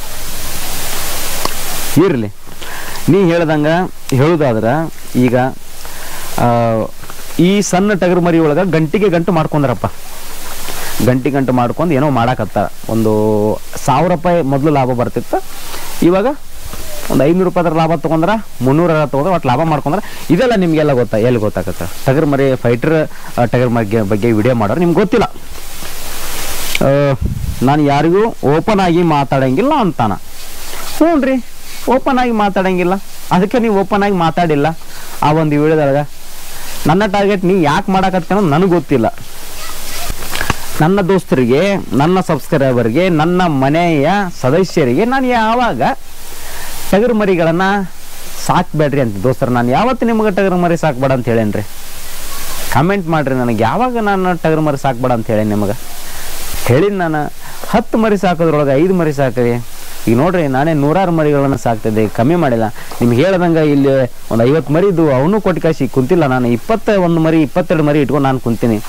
ಇರಲಿ ನೀ ಹೇಳ್ದಂಗ ಹೇಳುದಾದ್ರ ಈಗ ಆ, ಈ ಸಣ್ಣ ಟಗರು ಮರಿ ಒಳಗೆ ಗಂಟಿಗೆ ಗಂಟು ಮಾಡ್ಕೊಂಡ್ರಪ್ಪ ಗಂಟಿ ಗಂಟು ಮಾಡ್ಕೊಂಡು ಏನೋ ಮಾಡಾಕತ್ತಾರ ಒಂದು ಸಾವಿರ ರೂಪಾಯಿ ಮೊದಲು ಲಾಭ ಬರ್ತಿತ್ತು ಇವಾಗ ಒಂದು ಐನೂರು ರೂಪಾಯಿ ಲಾಭ ತೊಗೊಂಡ್ರ ಮುನ್ನೂರ ತೊಗೊಂಡ್ರೆ ಒಟ್ಟು ಲಾಭ ಮಾಡ್ಕೊಂಡ್ರೆ ಇದೆಲ್ಲ ನಿಮಗೆಲ್ಲ ಗೊತ್ತಾ ಎಲ್ಲಿ ಗೊತ್ತಾಗತ್ತೆ ಟಗರ್ ಮರಿ ಫೈಟರ್ ಟಗರ್ ಮರಿ ಬಗ್ಗೆ ವಿಡಿಯೋ ಮಾಡೋರು ನಿಮ್ಗೆ ಗೊತ್ತಿಲ್ಲ ಆ, ನಾನು ಯಾರಿಗೂ ಓಪನ್ ಆಗಿ ಮಾತಾಡಂಗಿಲ್ಲ ಅಂತಾನ ಹ್ಞೂ ರೀ ಓಪನ್ ಆಗಿ ಮಾತಾಡಂಗಿಲ್ಲ ಅದಕ್ಕೆ ನೀವು ಓಪನ್ ಆಗಿ ಮಾತಾಡಿಲ್ಲ ಆ ಒಂದು ವಿಡಿಯೋದಾಗ ನನ್ನ ಟಾರ್ಗೆಟ್ ನೀವು ಯಾಕೆ ಮಾಡಕತ್ತೆ ಅನ್ನೋದು ನನಗೆ ಗೊತ್ತಿಲ್ಲ ನನ್ನ ದೋಸ್ತರಿಗೆ ನನ್ನ ಸಬ್ಸ್ಕ್ರೈಬರ್ಗೆ ನನ್ನ ಮನೆಯ ಸದಸ್ಯರಿಗೆ ನಾನು ಯಾವಾಗ ಟಗರು ಮರಿಗಳನ್ನು ಸಾಕ್ಬೇಡ್ರಿ ಅಂತ ದೋಸ್ತರು ನಾನು ಯಾವತ್ತು ನಿಮ್ಗೆ ಟಗರು ಮರಿ ಸಾಕ್ಬೇಡ ಅಂತ ಹೇಳೇನ್ರಿ ಕಮೆಂಟ್ ಮಾಡ್ರಿ ನನಗೆ ಯಾವಾಗ ನಾನು ಟಗರು ಮರಿ ಸಾಕ್ಬೇಡ ಅಂತ ಹೇಳೇನಿ ನಿಮಗೆ ಹೇಳಿನ ನಾನು ಹತ್ತು ಮರಿ ಸಾಕೋದ್ರೊಳಗೆ ಐದು ಮರಿ ಸಾಕ್ರಿ ಈಗ ನೋಡ್ರಿ ನಾನೇ ನೂರಾರು ಮರಿಗಳನ್ನು ಸಾಕ್ತಿದ್ದೆ ಕಮ್ಮಿ ಮಾಡಿಲ್ಲ ನಿಮ್ಗೆ ಹೇಳ್ದಂಗೆ ಇಲ್ಲಿ ಒಂದು ಐವತ್ತು ಮರಿದು ಅವನು ಕೊಟ್ಟು ಕಾಸಿ ಕುಂತಿಲ್ಲ ನಾನು ಇಪ್ಪತ್ತ ಒಂದು ಮರಿ ಇಪ್ಪತ್ತೆರಡು ಮರಿ ಇಟ್ಕೊಂಡು ನಾನು ಕುಂತೀನಿ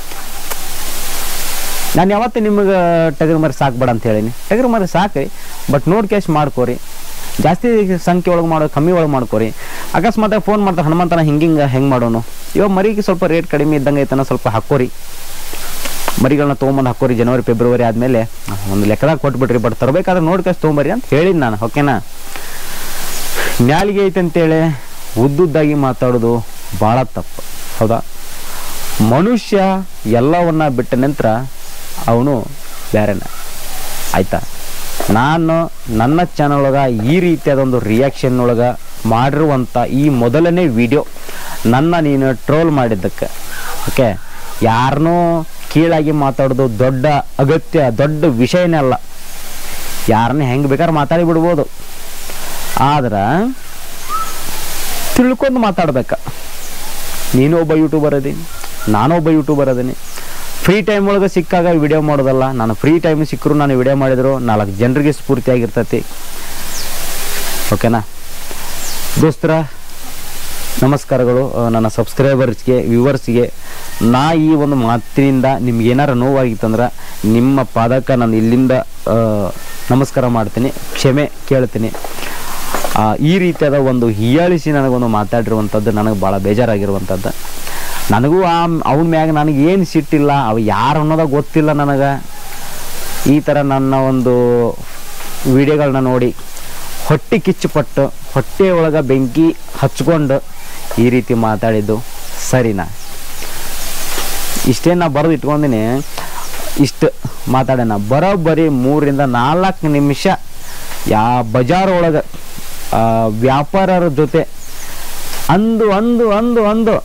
ನಾನು ಯಾವತ್ತು ನಿಮಗೆ ಟಗರು ಮರಿ ಸಾಕ್ಬೇಡ ಅಂತ ಹೇಳೀನಿ ಟಗರು ಮರಿ ಸಾಕ್ರಿ ಬಟ್ ನೋಡಿ ಕ್ಯಾಶ್ ಮಾಡ್ಕೋರಿ ಜಾಸ್ತಿ ಸಂಖ್ಯೆ ಒಳಗೆ ಮಾಡೋ ಕಮ್ಮಿ ಒಳಗೆ ಮಾಡ್ಕೋರಿ ಅಕಸ್ಮಾತ್ ಫೋನ್ ಮಾಡ್ತಾರೆ ಹನುಮಂತನ ಹಿಂಗಿಂಗೆ ಹೆಂಗೆ ಮಾಡೋನು ಇವಾಗ ಮರಿಗೆ ಸ್ವಲ್ಪ ರೇಟ್ ಕಡಿಮೆ ಇದ್ದಂಗೆ ಐತನ ಸ್ವಲ್ಪ ಹಾಕೋರಿ ಮರಿಗಳನ್ನ ತೊಗೊಂಬಂದು ಹಾಕೋರಿ ಜನವರಿ ಫೆಬ್ರವರಿ ಆದಮೇಲೆ ಒಂದು ಲೆಕ್ಕದಾಗ ಕೊಟ್ಬಿಟ್ರಿ ಬಟ್ ತರಬೇಕಾದ್ರೆ ನೋಡಿ ಕಷ್ಟ ತೊಗೊಂಬರಿ ಅಂತ ಹೇಳಿದ್ ನಾನು ಓಕೆನಾ ನ್ಯಾಲಿಗೆ ಐತೆ ಅಂತೇಳಿ ಉದ್ದುದ್ದಾಗಿ ಮಾತಾಡೋದು ಭಾಳ ತಪ್ಪು ಹೌದಾ ಮನುಷ್ಯ ಎಲ್ಲವನ್ನ ಬಿಟ್ಟ ನಂತರ ಅವನು ಬೇರೆನ ಆಯ್ತಾ ನಾನು ನನ್ನ ಚಾನಲ್ ಒಳಗ ಈ ರೀತಿಯಾದ ಒಂದು ರಿಯಾಕ್ಷನ್ ಒಳಗ ಮಾಡಿರುವಂಥ ಈ ಮೊದಲನೇ ವಿಡಿಯೋ ನನ್ನ ನೀನು ಟ್ರೋಲ್ ಮಾಡಿದ್ದಕ್ಕೆ ಓಕೆ ಯಾರನ್ನೂ ಕೀಳಾಗಿ ಮಾತಾಡೋದು ದೊಡ್ಡ ಅಗತ್ಯ ದೊಡ್ಡ ವಿಷಯನೇ ಅಲ್ಲ ಯಾರನ್ನ ಹೆಂಗೆ ಬೇಕಾದ್ರೆ ಮಾತಾಡಿ ಬಿಡ್ಬೋದು ಆದ್ರೆ ತಿಳ್ಕೊಂಡು ಮಾತಾಡ್ಬೇಕ ನೀನು ಒಬ್ಬ ಯೂಟ್ಯೂಬರ್ ಅದೀನಿ ನಾನು ಒಬ್ಬ ಯೂಟ್ಯೂಬರ್ ಅದೀನಿ ಫ್ರೀ ಟೈಮ್ ಒಳಗೆ ಸಿಕ್ಕಾಗ ವಿಡಿಯೋ ಮಾಡೋದಲ್ಲ ನಾನು ಫ್ರೀ ಟೈಮ್ ಸಿಕ್ಕರು ನಾನು ವಿಡಿಯೋ ಮಾಡಿದ್ರು ನಾಲ್ಕು ಜನರಿಗೆ ಸ್ಫೂರ್ತಿಯಾಗಿರ್ತೈತಿ ಓಕೆನಾ ದೋಸ್ತರ ನಮಸ್ಕಾರಗಳು ಆ, ನನ್ನ ಸಬ್ಸ್ಕ್ರೈಬರ್ಸ್ಗೆ ವ್ಯೂವರ್ಸ್ಗೆ ನಾ ಈ ಒಂದು ಮಾತಿನಿಂದ ನಿಮ್ಗೆ ಏನಾರ ನೋವಾಗಿತ್ತಂದ್ರೆ ನಿಮ್ಮ ಪಾದಕ್ಕೆ ನಾನು ಇಲ್ಲಿಂದ ಆ, ನಮಸ್ಕಾರ ಮಾಡ್ತೀನಿ ಕ್ಷಮೆ ಕೇಳ್ತೀನಿ ಆ, ಈ ರೀತಿಯಾದ ಒಂದು ಹೀಯಾಳಿಸಿ ನನಗೊಂದು ಮಾತಾಡಿರುವಂಥದ್ದು ನನಗೆ ಭಾಳ ಬೇಜಾರಾಗಿರುವಂಥದ್ದು ನನಗೂ ಆ ಅವನ ಮ್ಯಾಗ ನನಗೆ ಏನು ಸಿಟ್ಟಿಲ್ಲ ಅವ ಯಾರು ಅನ್ನೋದ ಗೊತ್ತಿಲ್ಲ ನನಗೆ ಈ ಥರ ನನ್ನ ಒಂದು ವಿಡಿಯೋಗಳನ್ನ ನೋಡಿ ಹೊಟ್ಟೆ ಕಿಚ್ಚುಪಟ್ಟು ಹೊಟ್ಟೆ ಒಳಗೆ ಬೆಂಕಿ ಹಚ್ಕೊಂಡು ಈ ರೀತಿ ಮಾತಾಡಿದ್ದು ಸರಿನಾ ಇಷ್ಟೇ ನಾ ಬರೆದು ಇಟ್ಕೊಂಡಿನಿ ಇಷ್ಟು ಮಾತಾಡೋಣ ಬರೋಬ್ಬರಿ ಮೂರಿಂದ ನಾಲ್ಕು ನಿಮಿಷ ಯಾ ಬಜಾರ್ ಒಳಗೆ ವ್ಯಾಪಾರರ ಜೊತೆ ಅಂದು ಅಂದು ಅಂದು ಅಂದು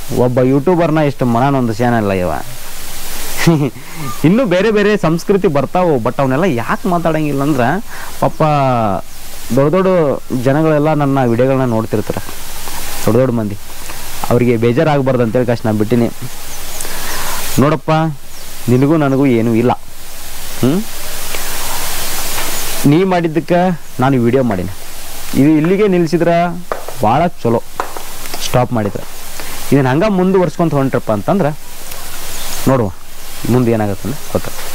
ಒಬ್ಬ ಯೂಟ್ಯೂಬರ್ನ ಎಷ್ಟು ಮನನೊಂದು ಚಾನಲ್ ಇವ ಇನ್ನೂ ಬೇರೆ ಬೇರೆ ಸಂಸ್ಕೃತಿ ಬರ್ತಾವು ಬಟ್ ಅವನ್ನೆಲ್ಲ ಯಾಕೆ ಮಾತಾಡಂಗಿಲ್ಲ ಅಂದ್ರೆ ಪಾಪ ದೊಡ್ಡ ದೊಡ್ಡ ಜನಗಳೆಲ್ಲ ನನ್ನ ವಿಡಿಯೋಗಳನ್ನ ನೋಡ್ತಿರ್ತಾರೆ ದೊಡ್ಡ ದೊಡ್ಡ ಮಂದಿ ಅವರಿಗೆ ಬೇಜಾರಾಗಬಾರ್ದು ಅಂತೇಳಿ ಕಾಶ್ ನಾನು ಬಿಟ್ಟಿನಿ ನೋಡಪ್ಪ ನಿನಗೂ ನನಗೂ ಏನೂ ಇಲ್ಲ ಹ್ಞೂ ನೀ ಮಾಡಿದ್ದಕ್ಕೆ ನಾನು ವಿಡಿಯೋ ಮಾಡೀನಿ ಇದು ಇಲ್ಲಿಗೆ ನಿಲ್ಸಿದ್ರೆ ಭಾಳ ಚಲೋ ಸ್ಟಾಪ್ ಮಾಡಿದ್ರೆ ಇದನ್ನು ಹಂಗೆ ಮುಂದುವರ್ಸ್ಕೊಂತ ಹೊಂಟ್ರಪ್ಪ ಅಂತಂದ್ರೆ ನೋಡುವ ಮುಂದೆ ಏನಾಗುತ್ತೆ ಗೊತ್ತ